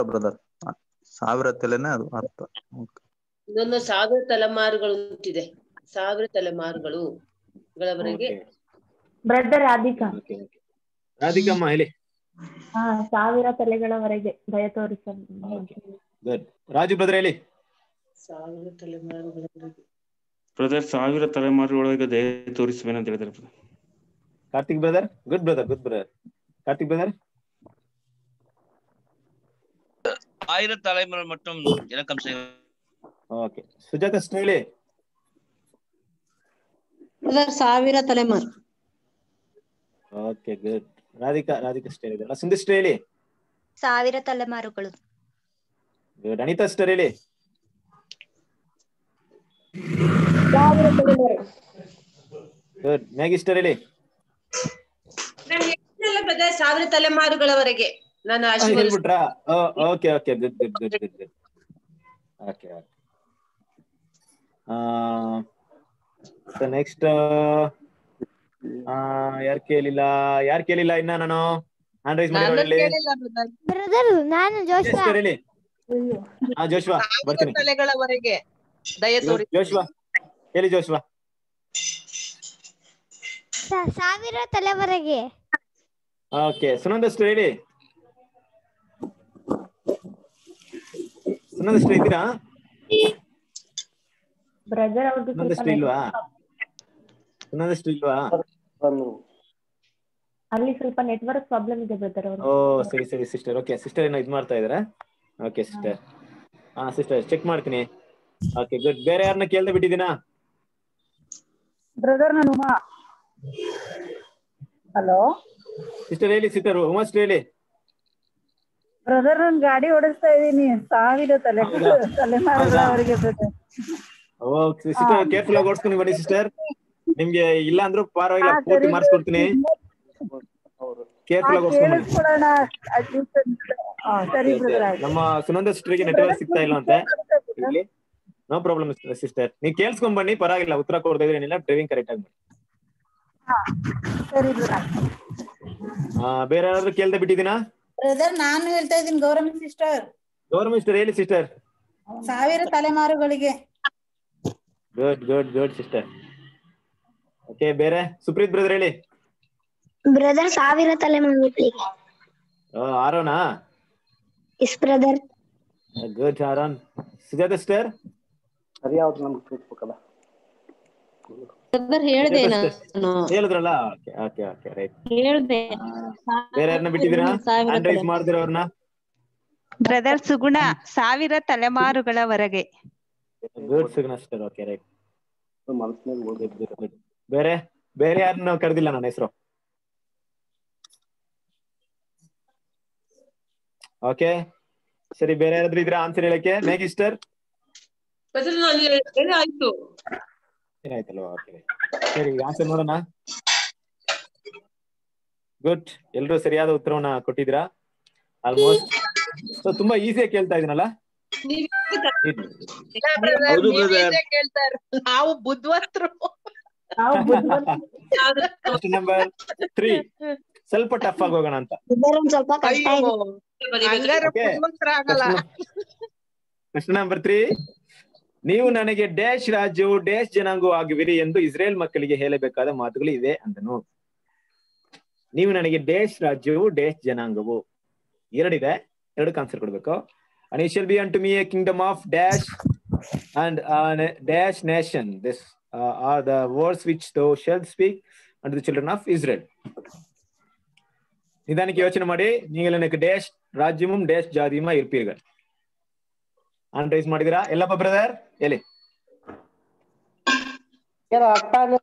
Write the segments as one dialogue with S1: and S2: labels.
S1: Brother ಸಾವಿರ ತಲೆನೇ ಅದು ಅರ್ಥ
S2: ಇದೊಂದು ಸಾವಿರ ತಲೆಮಾರುಗಳು ಅಂತಿದೆ ಸಾವಿರ ತಲೆಮಾರುಗಳು ಗಳವರೆಗೆ
S3: ಬ್ರದರ್ ರಾಧಿಕಾ
S4: ರಾಧಿಕಮ್ಮ ಹೇಳಿ
S3: ಹಾ ಸಾವಿರ ತಲೆಗಳವರೆಗೆ ದಯ ತೋರಿಸಲು
S4: ಗುಡ್ ರಾಜು ಬ್ರದರ್ ಹೇಳಿ
S2: ಸಾವಿರ ತಲೆಮಾರುಗಳವರೆಗೆ
S5: ಬ್ರದರ್ ಸಾವಿರ ತಲೆಮಾರುಗಳೊಳಗೆ ದಯ ತೋರಿಸುವೇನೆ ಅಂತ ಹೇಳಿದಾರೆ brother.
S4: Karthik brother good brother good brother Karthik brother
S6: ஆயிரம் தலைமுறை மட்டும் இலக்கம் செய்ய
S4: ಓಕೆ ಸುಜಾತ ಅಷ್ಟು ಹೇಳಿ
S7: ಬ್ರದರ್ ಸಾವಿರ ತಲೆಮಾರು
S4: ಓಕೆ ಗುಡ್ ರಾಧಿಕಾ ರಾಧಿಕಾ ಅಷ್ಟು ಹೇಳಿದ್ರಲ್ಲ ಸುಂದರ್ ಅಷ್ಟು ಹೇಳಿ
S8: ಸಾವಿರ ತಲೆಮಾರುಗಳು
S4: ಗುಡ್ ಅನಿತಾ ಅಷ್ಟು ಹೇಳಿ
S7: ಸಾವಿರ ತಲೆಮಾರು
S4: ಗುಡ್ ಮ್ಯಾಗಿ ಅಷ್ಟು ಹೇಳಿ
S2: ನಾನು ಹೇಳಿದ್ನಲ್ಲ brother, ಸಾವಿರ ತಲೆಮಾರುಗಳವರೆಗೆ ನಾನು
S4: ಆ,
S2: ಆಶೀರ್ವದಿಸ್ತೇನೆ.
S4: ಹೇಳ್ಬಿಟ್ರಾ okay okay good good good good good okay okay next ಯಾರು ಕೇಳಿಲ್ಲ ಯಾರು ಕೇಳಿಲ್ಲ ಇನ್ನ ನಾನು ಹ್ಯಾಂಡ್ ರೈಸ್ ಮಾಡಿ
S9: ನಾನು
S4: ಹೇಳಿ
S9: ಕೇಳಿಲ್ಲ brother.
S10: ಬ್ರದರ್ ನಾನು ಜೋಶ್ವಾ
S4: ಎಷ್ಟು ಹೇಳಿ ಹಾ ಜೋಶ್ವಾ ಬರ್ತೀನಿ
S9: ತಲೆಗಳವರೆಗೆ ದಯ ತೋರಿ
S4: ಜೋಶ್ವಾ ಹೇಳಿ ಜೋಶ್ವಾ
S10: ಸ- ಸಾವಿರ ತಲೆವರೆಗೆ
S4: ಓಕೆ ಸುನಂದಷ್ಟು ಹೇಳಿ ಸುನಂದಷ್ಟು ಇದ್ದೀರಾ
S3: ಬ್ರದರ್ ಅವ್ರದ್ದು
S4: ಸುನಂದಷ್ಟು
S3: ಸ್ವಲ್ಪ
S4: ಇಲ್ವಾ ಸುನಂದಷ್ಟು ಇಲ್ವಾ
S3: ಅಲ್ಲಿ ಸ್ವಲ್ಪ ನೆಟ್ವರ್ಕ್ ಪ್ರಾಬ್ಲಮ್ ಇದೆ ಬ್ರದರ್
S4: ಓ
S3: ಅವ್ರು
S4: ಸರಿ ಸರಿ ಸಿಸ್ಟರ್ ಓಕೆ ಸಿಸ್ಟರ್ ಏನೋ ಇದು ಮಾಡ್ತಾ ಇದಾರಾ ಓಕೆ ಸಿಸ್ಟರ್ ಹಾ ಸಿಸ್ಟರ್ ಚೆಕ್ ಮಾಡ್ತೀನಿ ಓಕೆ ಗುಡ್ ಬೇರೆ ಯಾರನ್ನ ಕೇಳ್ದೆ ಬಿಟ್ಟಿದ್ದೀನಾ
S11: ಬ್ರದರ್ ನಾನು ಉಮಾ ಹಲೋ
S4: ಸಿಸ್ಟರ್ ಹೇಳಿ ಸಿಸ್ಟರ್ ಉಮಾಸ್ಟ್ ಹೇಳಿ
S11: ಬ್ರದರ್ ನಾನು ಗಾಡಿ ಓಡಿಸ್ತಾ ಇದ್ದೀನಿ ಸಾವಿರ ತಲೆ
S4: ಹೌದಾ?
S11: ತಲೆಮಾರುಗಳವರೆಗೆ ಬ್ರದರ್
S4: ಓ ಸಿಸ್ಟರ್ ಕೇರ್ಫುಲ್ ಆಗಿ ಓಡಿಸ್ಕೊಂಡು ಬನ್ನಿ ಸಿಸ್ಟರ್ ನಿಮ್ಗೆ ಇಲ್ಲ ಅಂದ್ರೂ ಪರವಾಗಿಲ್ಲ
S11: ಹಾ,
S4: ಪೂರ್ತಿ
S11: ಸರಿ.
S4: ಮಾರ್ಕ್ಸ್ ಕೊಡ್ತೀನಿ ಕೇರ್ಫುಲ್ ಆಗಿ ಓಡಿಸ್ಕೊಂಡು ಬನ್ನಿ
S11: ಕೇಳಿಸ್ಕೊಡೋಣ ಅಡ್ಜಸ್ಟ್ ಹಾ ಸರಿ ಬ್ರದರ್ ಆಯ್ತು
S4: ನಮ್ಮ ಸುನಂದ ಸಿಸ್ಟರ್ಗೆ ನೆಟ್ವರ್ಕ್ ಸಿಗ್ತಾ ಇಲ್ಲ ಅಂತೆ ಇಲ್ಲಿ ನೋ ಪ್ರಾಬ್ಲಮ್ ಸಿಸ್ಟರ್ ನೀವು ಕೇಳಿಸ್ಕೊಂಡ್ ಬನ್ನಿ ಪರವಾಗಿಲ್ಲ ಉತ್ತರ ಕೊಡದೇ ಇದ್ರೆ ಏನಿಲ್ಲ ಡ್ರೈವಿಂಗ್ ಕರೆಕ್ಟ್ ಆಗಿ ಮಾಡಿ
S11: ಹಾ ಸರಿ ಬ್ರದರ್
S4: ಆ, ಬೇರೆ ಯಾರಾದ್ರೂ ಕೇಳ್ದೆ ಬಿಟ್ಟಿದ್ದೀನಾ
S12: ಬ್ರದರ್ ನಾನು ಹೇಳ್ತಾ ಇದ್ದೀನಿ ಗೌರಮ್ಮ ಸಿಸ್ಟರ್
S4: ಗೌರವ್ ಸಿಸ್ಟರ್ ಹೇಳಿ ಸಿಸ್ಟರ್
S12: ಸಾವಿರ ತಲೆಮಾರುಗಳಿಗೆ
S4: good good good sister okay ಬೇರೆ ಸುಪ್ರೀತ್ ಬ್ರದರ್ ಹೇಳಿ
S10: ಬ್ರದರ್ ಸಾವಿರ ತಲೆಮಾರುಗಳಿಗೆ
S4: ಆ, ಆರೋನಾ
S10: yes brother
S4: good Aaron Sujatha sister
S13: ಸರಿಯಾವ್ದು ನಮ್ಗೆ ತಿಳ್ಸ್ಬೇಕಲ್ಲ
S7: ಬ್ರದರ್ ಹೇಳ್ದೆ ನಾನು
S4: ಹೇಳಿದ್ರಲ್ಲ ಓಕೆ ಓಕೆ ಓಕೆ ರೈಟ್
S7: ಹೇಳ್ದೆ
S4: ಬೇರೆ ಯಾರನ್ನ ಬಿಟ್ಟಿದ್ದೀರಾ
S7: ಸಾವಿರ
S4: ಹ್ಯಾಂಡ್ ರೈಸ್ ಮಾಡಿದಿರ ಅವ್ರನ್ನ
S9: ಬ್ರದರ್ ಸುಗುಣ ಸಾವಿರ ತಲೆಮಾರುಗಳವರೆಗೆ
S4: good Suguna sister okay right
S13: ಮನಸ್ಸಿನಾಗ ಓದೈತಿ
S4: ಬೇರೆ ಬೇರೆ ಯಾರನ್ನ ಕರೆದಿಲ್ಲ ನನ್ನ ಹೆಸರು ಓಕೆ ಸರಿ ಬೇರೆ ಯಾರಾದ್ರೂ ಇದ್ರ ಆನ್ಸರ್ ಹೇಳಕ್ಕೆ ಮೇಘ್ ಸಿಸ್ಟರ್
S2: brother, ನಾನು ಹೇಳಿ ಆಯ್ತು
S4: ಏನಾಯ್ತಲ್ವಾ ಓಕೆ ಸರಿ ಆನ್ಸರ್ ನೋಡೋಣ ಗುಡ್ ಎಲ್ರು ಸರಿಯಾದ ಉತ್ತರವನ್ನ ಕೊಟ್ಟಿದ್ದೀರಾ ಆಲ್ಮೋಸ್ಟ್ ಸೊ ತುಂಬಾ ಈಸಿಯಾಗಿ ಕೇಳ್ತಾ ಇದೀನಲ್ಲ
S9: ಇಲ್ಲ brother,
S4: ಹೌದು
S9: ನೀವ್
S4: brother.
S9: ಇದೇ ಕೇಳ್ತಾ ಇರೋದು. ನಾವು ಬುದ್ಧವಂತರು
S4: ಕ್ವಶನ್ ನಂಬರ್ ತ್ರೀ ಸ್ವಲ್ಪ ಟಫ್ ಆಗಿ ಹೋಗೋಣ ಅಂತ
S10: ಒಂದ್ ಸ್ವಲ್ಪ ಕಷ್ಟ
S9: ಅಯ್ಯೋ
S10: ಇದೆ
S9: ಹಂಗಾರೆ
S4: Okay.
S9: ಬುದ್ಧವಂತರಾಗಲ್ಲ
S4: ಕ್ವಶನ್ ನಂಬರ್ ತ್ರೀ ನೀವು ನನಗೆ ಡ್ಯಾಶ್ ರಾಜ್ಯವು ಡ್ಯಾಶ್ ಜನಾಂಗವು ಆಗುವಿರಿ ಎಂದು ಇಸ್ರೇಲ್ ಮಕ್ಕಳಿಗೆ ಹೇಳಬೇಕಾದ ಮಾತುಗಳು ಇವೆ ಅಂದನು ನೀವು ನನಗೆ ಡ್ಯಾಶ್ ರಾಜ್ಯವು ಡ್ಯಾಶ್ ಜನಾಂಗವು ಎರಡಿದೆ ಎರಡು ಆನ್ಸರ್ ಕೊಡ್ಬೇಕು and shall be unto me a kingdom of dash and dash nation this are the words which thou shall speak and the children of Israel ನಿಧಾನಕ್ಕೆ ಯೋಚನೆ ಮಾಡಿ நீங்கள் எனக்கு டேஷ் ராஜ்யமும் டேஷ் ஜாதியுமா இருப்பீர்கள் ಹ್ಯಾಂಡ್ ರೈಸ್ ಮಾಡಿದಿರಾ ಎಲ್ಲಪ್ಪ ಬ್ರದರ್ ಹೇಳಿ
S13: ಏನ ಅರ್ಥ ಆಗ್ಲಿಲ್ಲ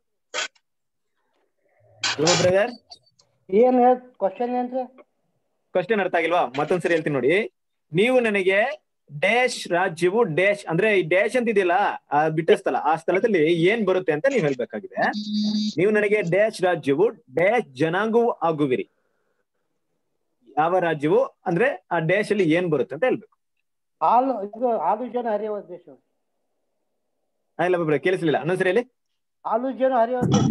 S4: ಎಲ್ಲಪ್ಪ ಬ್ರದರ್
S13: ಏನ್ ಹೇಳ್ ಕ್ವಶನ್ ಏನ್ರಿ
S4: ಕ್ವಶನ್ ಅರ್ಥ ಆಗಿಲ್ವಾ ಮತ್ತೊಂದ್ಸರಿ ಹೇಳ್ತೀನಿ ನೋಡಿ ನೀವು ನನಗೆ ಡ್ಯಾಶ್ ರಾಜ್ಯವು ಡ್ಯಾಶ್ ಅಂದ್ರೆ ಈ ಡ್ಯಾಶ್ ಅಂತ ಇದೆಯಲ್ಲ ಆ ಬಿಟ್ಟ ಸ್ಥಳ ಆ ಸ್ಥಳದಲ್ಲಿ ಏನ್ ಬರುತ್ತೆ ಅಂತ ನೀವು ಹೇಳ್ಬೇಕಾಗಿದೆ ನೀವು ನನಗೆ ಡ್ಯಾಶ್ ರಾಜ್ಯವು ಡ್ಯಾಶ್ ಜನಾಂಗವು ಆಗುವಿರಿ ಯಾವ ರಾಜ್ಯವು ಅಂದ್ರೆ ಆ ಡ್ಯಾಶ್ ಅಲ್ಲಿ ಏನ್ ಬರುತ್ತೆ ಅಂತ ಹೇಳ್ಬೇಕು
S13: ಹಾಲು ಇದು ಹಾಲು ಜನ ಹರಿಯುವ ದೇಶ
S4: ಆ, ಇಲ್ಲ ಬ್ರದರ್ ಕೇಳಿಸ್ಲಿಲ್ಲ ಅನ್ನೊಂದ್ಸರಿ ಹೇಳಿ
S13: ಹಾಲು ಜನ ಹರಿಯುವ ದೇಶ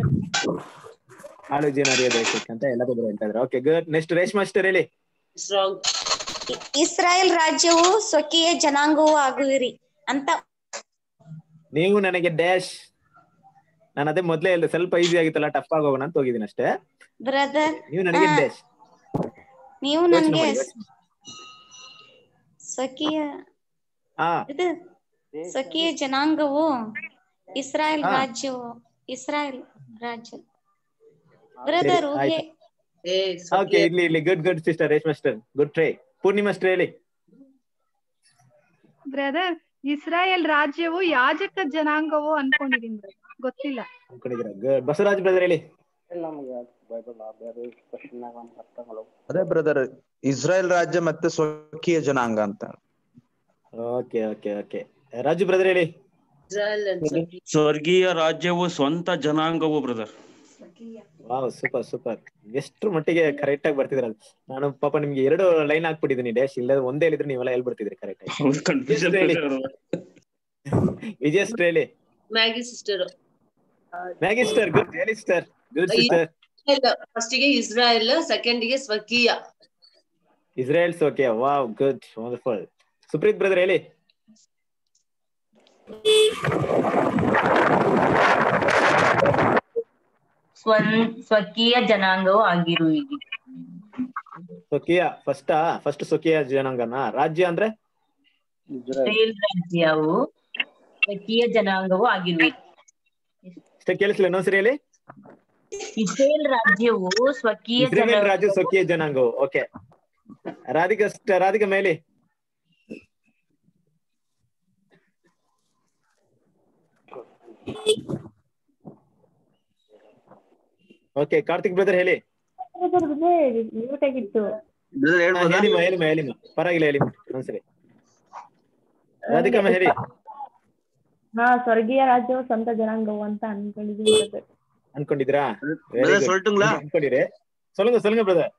S4: ಆಳು ಜನ ಅರಿಯೋ ದೇಶಕ್ಕೆ ಅಂತ ಎಲ್ಲ ಬ್ರದರ್ ಹೇಳ್ತಾ ಇದ್ದಾರೆ ಓಕೆ ಗುಡ್ ನೆಕ್ಸ್ಟ್ ರೇಷ್ಮಾ ಅಷ್ಟರ್ ಹೇಳಿ
S2: ಸ್ಟ್ರಾಂಗ್
S8: ಇ- ಇಸ್ರಾಯೇಲ್ ರಾಜ್ಯವು ಸ್ವಕೀಯ ಜನಾಂಗವೂ ಆಗುವಿರಿ ಅಂತ
S4: ನೀವು ನನಗೆ ಡ್ಯಾಶ್ ನಾನು ಅದೇ ಮೊದ್ಲೇ ಹೇಳಿದೆ ಸ್ವಲ್ಪ ಈಸಿ ಆಗಿತ್ತಲ್ಲ ಟಫ್ ಆಗಿ ಹೋಗೋಣ ಅಂತ ಹೋಗಿದ್ದೀನಿ ಅಷ್ಟೇ
S8: ಬ್ರದರ್
S4: ನೀವು ನನಗೆ ಡ್ಯಾಶ್
S8: ನೀವು
S4: ಯೋಚನೆ
S8: ನನ್ಗೆ
S4: ಮಾಡಿ ಯೋಚ್ನೆ ಮಾಡಿ.
S8: ಸ್ವಕೀಯ
S4: ಹಾ
S8: ಇದು ಸ್ವಕೀಯ ಜನಾಂಗವು ಇಸ್ರಾಯೇಲ್
S4: ಹಾ.
S8: ರಾಜ್ಯವು ಇಸ್ರಾಯೇಲ್ ರಾಜ್ಯ ಬ್ರದರ್
S4: ಸರಿ,
S8: ಊಹೆ
S4: ಆಯ್ತು. ಓಕೆ ಇಲ್ಲಿ ಇಲ್ಲಿ good good sister Reshma sister good try Poornima sister ಹೇಳಿ
S14: ಬ್ರದರ್ ಇಸ್ರಾಯೇಲ್ ರಾಜ್ಯವು ಯಾಜಕ ಜನಾಂಗವು ಅನ್ಕೊಂಡಿದೀನಿ brother. ಗೊತ್ತಿಲ್ಲ
S4: ಅನ್ಕೊಂಡಿದ್ದೀರಾ ಗುಡ್ ಬಸವರಾಜ್ ಬ್ರದರ್ ಹೇಳಿ
S13: ನಮ್ಗೆ ಬೈಬಲ್ ಬೇರೆ ಕ್ವಶನ್ ಅರ್ಥ ಮಾಡೋ
S1: ಅದೇ ಬ್ರದರ್ ಇಸ್ರಾಯೇಲ್ ರಾಜ್ಯ ಮತ್ತೆ ಸ್ವಕೀಯ ಜನಾಂಗ ಅಂತ
S4: okay okay okay Raju brother ಹೇಳಿ
S5: ಸ್ವರ್ಗೀಯ ರಾಜ್ಯವು ಸ್ವಂತ ಜನಾಂಗವು ಬ್ರದರ್
S4: ವಾವ್ ಸೂಪರ್ ಸೂಪರ್ ಎಷ್ಟು ಮಟ್ಟಿಗೆ ಕರೆಕ್ಟ್ ಆಗಿ ಬರ್ತಿದ್ರಲ್ಲ ನಾನು ಪಾಪ ನಿಮ್ಗೆ ಎರಡು ಲೈನ್ ಹಾಕ್ಬಿಟ್ಟಿದ್ದೀನಿ ಡ್ಯಾಶ್ ಇಲ್ಲ ಒಂದೇ ಹೇಳಿದ್ರೆ ನೀವೆಲ್ಲ ಹೇಳ್ಬಿಡ್ತಿದ್ರಿ ಕರೆಕ್ಟ್ ಆಗಿ
S5: ಕನ್ಫ್ಯೂಷನ್
S4: ಹೇಳಿ ವಿಜಯಸ್ಟ್ ಹೇಳಿ
S2: Maggie sister
S4: Maggie sister good ಹೇಳಿ ಸಿಸ್ಟರ್ ಗುಡ್ ಸಿಸ್ಟರ್
S2: ಫಸ್ಟಿಗೆ ಇಸ್ರಾಯೇಲ್ ಸೆಕೆಂಡಿಗೆ ಸ್ವಕೀಯ
S4: Israels okay wow good wonderful Supreeth brother ಹೇಳಿ
S15: ಸ್ವನ್ ಸ್ವಕೀಯ ಜನಾಂಗವು ಆಗಿರುವಿರಿ
S4: ಸ್ವಕೀಯ ಫಸ್ಟ್ ಫಸ್ಟ್ ಸ್ವಕೀಯ ಜನಾಂಗನ ರಾಜ್ಯ ಅಂದ್ರೆ
S15: ಇಸ್ರೇಲ್ ರಾಜ್ಯವು ಸ್ವಕೀಯ ಜನಾಂಗವು ಆಗಿರುವಿರಿ
S4: ಅಷ್ಟೇ ಕೇಳಿಸ್ಲಿಲ್ಲ ಇನ್ನೊಂದ್ಸರಿ ಹೇಳಿ
S15: ಇಸ್ರೇಲ್ ರಾಜ್ಯವು ಸ್ವಕೀಯ
S4: ಇಸ್ರೇಲ್
S15: ಜನಾಂಗ
S4: ರಾಜ್ಯ ಸ್ವಕೀಯ ಜನಾಂಗವು ಓಕೆ ರಾಧಿಕಾ sister, ರಾಧಿಕಾ ಮೇಲಿ ಓಕೆ ಕಾರ್ತಿಕ್ ಬ್ರದರ್ ಹೇಳಿ
S3: ಮ್ಯೂಟ್ ಆಗಿತ್ತು
S4: ಹಾ, ಹೇಳಿಮ್ಮ ಹೇಳಿಮ್ಮ ಹೇಳಿಮ್ಮ ಪರವಾಗಿಲ್ಲ ಹೇಳಿಮ್ಮ ಒಂದ್ಸರಿ ರಾಧಿಕಾ ಮ ಹೇಳಿ
S3: ಹಾ ಸ್ವರ್ಗೀಯ ರಾಜ್ಯವು ಸ್ವಂತ ಜನಾಂಗವು ಅಂತ ಅನ್ಕೊಂಡಿದೀನಿ brother.
S4: ಅನ್ಕೊಂಡಿದ್ರಾ
S6: brother, சொல்லட்டுங்களா?
S4: ಅನ್ಕೊಂಡಿರಿ சொல்லுங்க சொல்லுங்க பிரதர்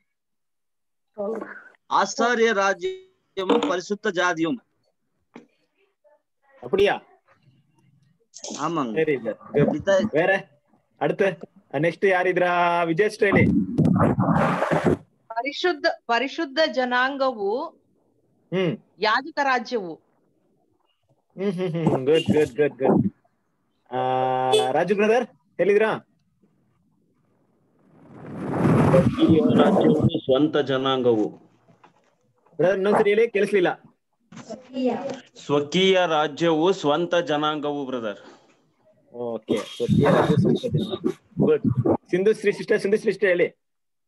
S6: ஆசாரிய ராஜ்யமும் பரிசுத்த ஜாதியும்
S4: அப்படியா
S6: ஆமாங்க
S4: சரி sir. வேற அடுத்து ನೆಕ್ಸ್ಟ್ ಯಾರಿದ್ರಾ ವಿಜಯ್ ಸಿಸ್ಟರ್ ಹೇಳಿ
S9: ಪರಿಶುದ್ಧ ಪರಿಶುದ್ಧ ಜನಾಂಗವು
S4: ಹ್ಮ್
S9: ಯಾಜಕ ರಾಜ್ಯವು
S4: ಹ್ಮ್ ಹ್ಮ್ ಹ್ಮ್ good good good good Raju brother ಹೇಳಿದ್ರಾ
S5: ಸ್ವರ್ಗೀಯ ರಾಜ್ಯವು ಸ್ವಂತ ಜನಾಂಗವು
S4: ಬ್ರದರ್ ಇನ್ನೊಂದ್ಸರಿ ಹೇಳಿ ಕೇಳಿಸ್ಲಿಲ್ಲ
S5: ಸ್ವಕೀಯ ರಾಜ್ಯವು ಸ್ವಂತ ಜನಾಂಗವು brother
S4: okay good Sindhu Shri sister Sindhu Shri sister ಹೇಳಿ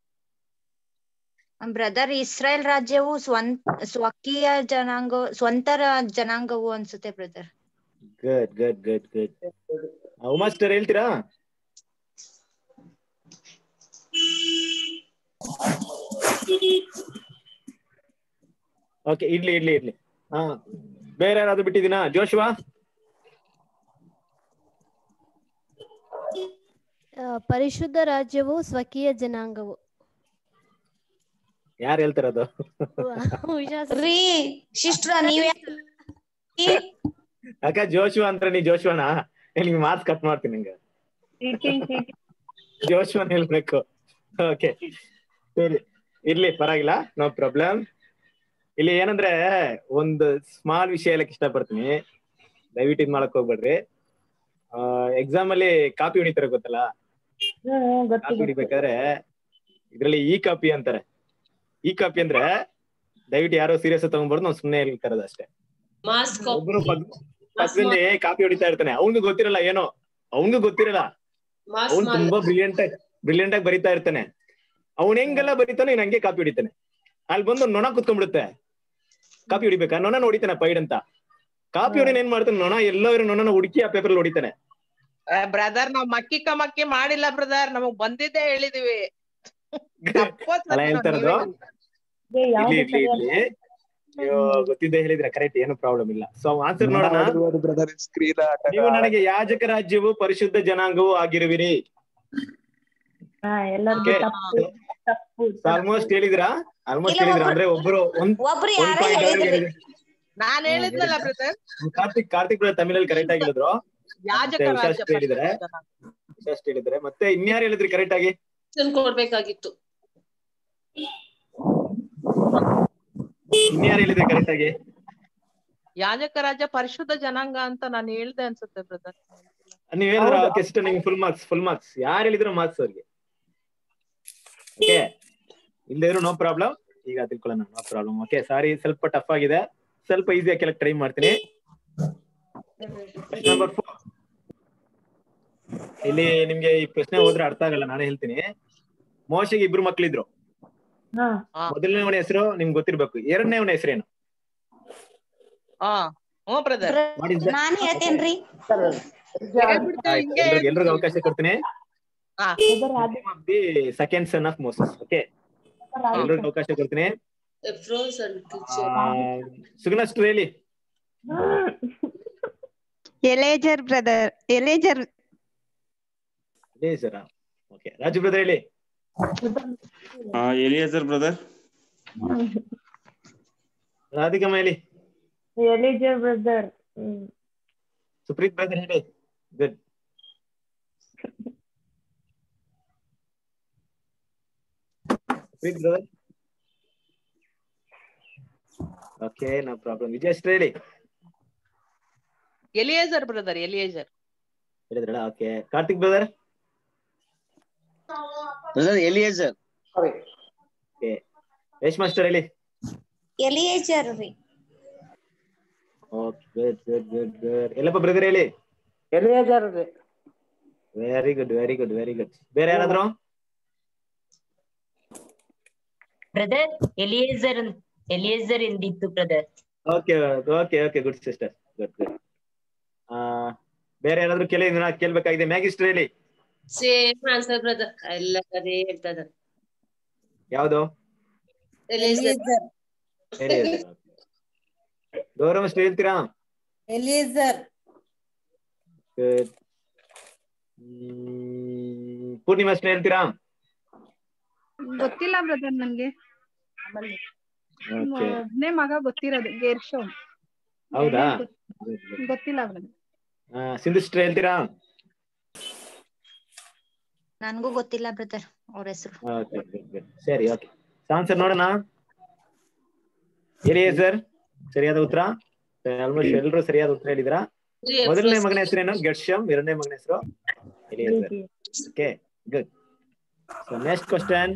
S8: ಬ್ರದರ್ ಇಸ್ರಾಯೇಲ್ ರಾಜ್ಯವು ಸ್ವಂತ ಸ್ವಕೀಯ ಜನಾಂಗ ಸ್ವಂತ ರ- ಜನಾಂಗವು ಅನ್ಸುತ್ತೆ brother
S4: good good good good Uma sister ಹೇಳ್ತೀರಾ ಓಕೆ ಇಡ್ಲಿ ಇಡ್ಲಿ ಇಡ್ಲಿ ಹಾ ಬೇರೆ ಯಾರಾದ್ರೂ ಬಿಟ್ಟಿದ್ದೀನಾ ಜೋಶ್ವಾ
S16: ಆ, ಪರಿಶುದ್ಧ ರಾಜ್ಯವು ಸ್ವಕೀಯ ಜನಾಂಗವು
S4: ಯಾರು ಹೇಳ್ತಾರದು
S8: ರೀ ಶಿಷ್ಟ್ರ ನೀವೇ
S4: ಅಕ್ಕ ಜೋಶ್ವಾ ಅಂತ ನೀ ಜೋಶ್ವಾನ ನಿಮ್ಗೆ ಮಾರ್ಕ್ಸ್ ಕಟ್ ಮಾಡ್ತೀನಿ ನಿಂಗೆ ಜೋಶ್ವಾನ್ ಹೇಳ್ಬೇಕು ಓಕೆ ಸರಿ ಇರ್ಲಿ ಪರವಾಗಿಲ್ಲ ನೋ ಪ್ರಾಬ್ಲಮ್ ಇಲ್ಲಿ ಏನಂದ್ರೆ ಒಂದು ಸ್ಮಾಲ್ ವಿಷಯ ಹೇಳಕ್ ಇಷ್ಟಪಡ್ತೀನಿ ದಯವಿಟ್ಟು ಇದ್ ಮಾಡಕ್ ಹೋಗ್ಬೇಡ್ರಿ ಎಕ್ಸಾಮ್ ಅಲ್ಲಿ ಕಾಪಿ ಹೊಡಿತಾರೆ ಗೊತ್ತಲ್ಲ
S3: ಹ್ಮ್ ಗೊತ್ತು
S4: ಕಾಪಿ ಹೊಡಿಬೇಕಾದ್ರೆ ಇದ್ರಲ್ಲಿ ಈ ಕಾಪಿ ಅಂತಾರೆ ಈ ಕಾಪಿ ಅಂದ್ರೆ ದಯವಿಟ್ಟು ಯಾರೋ ಸೀರಿಯಸ್ ತಗೊಂಡ್ಬಾರ್ದು ನಾವು ಸುಮ್ನೆ ಹೇಳ್ತಾರದು ಅಷ್ಟೇ
S2: ಮಾಸ್
S4: ಒಬ್ರು ಪಕ್- ಪಕ್ಕದಲ್ಲಿ ಕಾಪಿ ಹೊಡಿತಾ ಇರ್ತಾನೆ ಅವ್ನಿಗೆ ಗೊತ್ತಿರಲ್ಲ ಏನೋ ಅವ್ನಿಗೆ ಗೊತ್ತಿರಲ್ಲ
S2: ಮಾಸ್
S4: ಅವ್ನ್ ತುಂಬಾ ಬ್ರಿಲಿಯಂಟ್ ಆಗಿ ಬ್ರಿಲಿಯಂಟ್ ಆಗಿ ಬರಿತಾ ಇರ್ತಾನೆ ಅವ್ನ್ ಹೆಂಗೆಲ್ಲ ಬರಿತಾನೆ ಇವ್ನ್ ಹಂಗೆ ಕಾಪಿ ಹೊಡಿತಾನೆ ಅಲ್ಲಿ ಬಂದು ನೊಣ ಕುತ್ಕೊಂಡ್ಬಿಡುತ್ತೆ ಕಾಪಿ ಹೊಡಿಬೇಕಾ ನೊಣ ಹೊಡಿತಾನೆ ಪೈಡ್ ಅಂತ ಕಾಪಿ ಹೊಡಿನ ಏನ್ ಮಾಡ್ತಾನೆ ನೊಣ ಎಲ್ಲೋ ಇರೋ ನೊಣನ ಹುಡುಕಿ ಆ ಪೇಪರ್ ಹೊಡಿತಾನೆ
S9: ಬ್ರದರ್ ನಾವ್ ಮಕ್ಕಿ ಕಮಕ್ಕಿ ಮಾಡಿಲ್ಲ ಬ್ರದರ್ ನಮಗ್ ಬಂದಿದ್ದೇ ಹೇಳಿದೀವಿ
S4: ಅಲ್ಲ ಹೇಳ್ತಾರದು ಇರ್ಲಿ ಇರ್ಲಿ ಇರ್ಲಿ ಅಯ್ಯೋ ಗೊತ್ತಿದ್ದೆ ಹೇಳಿದ್ರೆ ಕರೆಕ್ಟ್ ಏನು ಪ್ರಾಬ್ಲಮ್ ಇಲ್ಲ ಸೊ ಆನ್ಸರ್ ನೋಡೋಣ
S1: ಬ್ರದರ್ ಸ್ಕ್ರೀನ್
S4: ನೀವು ನನಗೆ ಯಾಜಕ ರಾಜ್ಯವು ಪರಿಶುದ್ಧ ಜನಾಂಗವು ಆಗಿರುವಿರಿ
S3: ಹಾ ಎಲ್ಲರಿಗೂ
S4: Okay.
S3: ತಪ್ಪು ತಪ್ಪು
S4: ಆಲ್ಮೋಸ್ಟ್ ಹೇಳಿದ್ರಾ ಆಲ್ಮೋಸ್ಟ್
S8: ಇಲ್ಲ,
S4: ಹೇಳಿದ್ರ
S8: ಒಬ್ರು-
S4: ಅಂದ್ರೆ ಒಬ್ರು ಒಂದ್
S8: ಒಬ್ರು
S4: ಒಂದ್
S8: ಯಾರೋ
S4: ಪಾಯಿಂಟ್
S8: ಹೇಳಿದ್ರು.
S9: ನಾನ್ ಹೇಳಿದ್ನಲ್ಲ ಬ್ರದರ್
S4: ಕಾರ್ತಿಕ್ ಕಾರ್ತಿಕ್ ಬ್ರದರ್ ತಮಿಳಲ್ಲಿ ಕರೆಕ್ಟ್ ಆಗಿ ಹೇಳಿದ್ರು
S9: ಯಾಜಕ
S4: ಮತ್ತೆ
S9: ರಾಜ್ಯ
S4: ವಿಶಾಸ್ಟ್ ಹೇಳಿದ್ರೆ ವಿಶಾಸ್ಟ್ ಹೇಳಿದ್ರೆ ಮತ್ತೆ ಇನ್ಯಾರು ಹೇಳಿದ್ರಿ ಕರೆಕ್ಟ್ ಆಗಿ
S2: ಕೊಡ್ಬೇಕಾಗಿತ್ತು
S4: ಇನ್ಯಾರು ಹೇಳಿದ್ರೆ ಕರೆಕ್ಟ್ ಆಗಿ
S9: ಯಾಜಕ ರಾಜ್ಯ ಪರಿಶುದ್ಧ ಜನಾಂಗ ಅಂತ ನಾನು ಹೇಳ್ದೆ ಅನ್ಸುತ್ತೆ ಬ್ರದರ್
S4: ನೀವ್ ಹೇಳಿದ್ರ ಓಕೆ ಸಿಸ್ಟರ್ ನಿಮ್ಗೆ ಫುಲ್ ಮಾರ್ಕ್ಸ್ ಫುಲ್ ಮಾರ್ಕ್ಸ್ ಯಾರು ಹೇಳಿದ್ರು ಮಾರ್ಕ್ಸ್ ಅವ್ರಿಗೆ ಓಕೆ ಇಲ್ಲದಿದ್ರು ನೋ ಪ್ರಾಬ್ಲಮ್ ಈಗ ತಿಳ್ಕೊಳ್ಳೋಣ ನೋ ಪ್ರಾಬ್ಲಮ್ ಓಕೆ ಸಾರಿ ಸ್ವಲ್ಪ ಟಫ್ ಆಗಿದೆ ಸ್ವಲ್ಪ ಈಸಿ ಆಗಿ ಟ್ರೈ ಮಾಡ್ತೀನಿ ನಂಬರ್ ಫೋರ್ ಇಲ್ಲಿ ನಿಮ್ಗೆ ಈ ಪ್ರಶ್ನೆ ಹೋದ್ರೆ ಅರ್ಥ ಆಗಲ್ಲ ನಾನೇ ಹೇಳ್ತೀನಿ ಮೋಶೆಗೆ ಇಬ್ರು ಮಕ್ಳಿದ್ರು ಮೊದಲನೇವನ ಹೆಸರು ನಿಮ್ಗೆ ಗೊತ್ತಿರ್ಬೇಕು ಎರಡನೇವನ ಹೆಸರೇನು
S9: ಹಾ ಹ್ಞೂ ಬ್ರದರ್
S4: What is that?
S8: ನಾನ್ ಹೇಳ್ತೇನ್ರಿ
S4: ಆಯ್ತು ಎಲ್ರಿಗೂ ಎಲ್ರಿಗೂ ಅವಕಾಶ ಕೊಡ್ತೀನಿ the second son of Moses okay ಎಲ್ರಿಗೂ ಅವಕಾಶ ಕೊಡ್ತೀನಿ
S2: Ephraim and
S4: ಆ, ಸುಗುಣಷ್ಟು ಹೇಳಿ
S17: ಎಲೇಜರ್ ಬ್ರದರ್ ಎಲೇಜರ್
S4: ಹೇಳಿ ಸರ್ ಓಕೆ ರಾಜು ಬ್ರದರ್ ಹೇಳಿ
S5: ಎಲಿಯೇಜರ್ ಬ್ರದರ್
S4: ರಾಧಿಕಮ್ಮ ಹೇಳಿ
S3: ಎಲಿಜರ್ ಬ್ರದರ್ ಹ್ಮ್
S4: ಸುಪ್ರೀತ್ ಬ್ರದರ್ ಹೇಳಿ good Supreeth brother okay no problem Vijayashree ಹೇಳಿ
S9: ಎಲಿಯೇಜರ್ ಬ್ರದರ್ ಎಲಿಯೇಜರ್
S4: ಹೇಳಿದ್ರಲ್ಲ okay Karthik brother
S6: brother Eleazar
S4: okay Yash master ಹೇಳಿ
S8: ಎಲಿಯೇಜರ್ ರೀ
S4: okay good good good good Ellappa brother ಹೇಳಿ
S13: ಎಲಿಯೇಜರ್ ರೀ
S4: very good very good very good ಬೇರೆ ಯಾರಾದ್ರು
S15: ಬ್ರದರ್ ಎಲಿಯೇಜರ್ ಎಲಿಯೇಜರ್ ಎಂದಿತ್ತು brother
S4: okay okay okay good sister good good ಬೇರೆ ಯಾರಾದ್ರೂ ಕೇಳಿ ಇದನ್ನ ಕೇಳ್ಬೇಕಾಗಿದೆ ಮ್ಯಾಗಿಸ್ಟರ್ ಹೇಳಿ
S2: ಸೇಮ್ ಆನ್ಸರ್ ಬ್ರದರ್ ಎಲ್ಲ ಅದೇ ಹೇಳ್ತಾ ಇದ್ದಾರೆ
S4: ಯಾವ್ದು
S2: ಎಲಿಯೇಜರ್
S4: ಗೌರವ ಅಷ್ಟು ಹೇಳ್ತೀರಾ
S12: ಎಲಿಯೇಜರ್
S4: Good. ಹ್ಮ್, ಪೂರ್ಣಿಮಾ ಅಷ್ಟು ಹೇಳ್ತೀರಾ
S14: ಗೊತ್ತಿಲ್ಲ ಬ್ರದರ್ ನನ್ಗೆ
S4: ಓಕೆ
S14: ಒಬ್ನೇ ಮಗ ಗೊತ್ತಿರೋದು ಗೇರ್ಶೋ
S4: ಹೌದಾ
S14: ಗೊತ್ತಿಲ್ಲ ಬ್ರದರ್
S4: ಆ, ಸಿಂಧು ಸಿಸ್ಟರ್ ಹೇಳ್ತೀರಾ
S8: ನನ್ಗೂ ಗೊತ್ತಿಲ್ಲ ಬ್ರದರ್ ಅವ್ರ ಹೆಸರು
S4: Okay, good, good. ಸರಿ ಓಕೆ ಆನ್ಸರ್ ನೋಡೋಣ ಎಲಿಯೇಸರ್ ಸರಿಯಾದ ಉತ್ತರ ಆಲ್ಮೋಸ್ಟ್ ಎಲ್ಲರೂ ಸರಿಯಾದ ಉತ್ತರ ಹೇಳಿದ್ರಾ ಮೊದಲನೇ ಮಗನ ಹೆಸರೇನು ಗೆಡ್ಶಮ್ ಎರಡನೇ ಮಗನ ಹೆಸರು Eleazar okay good so next question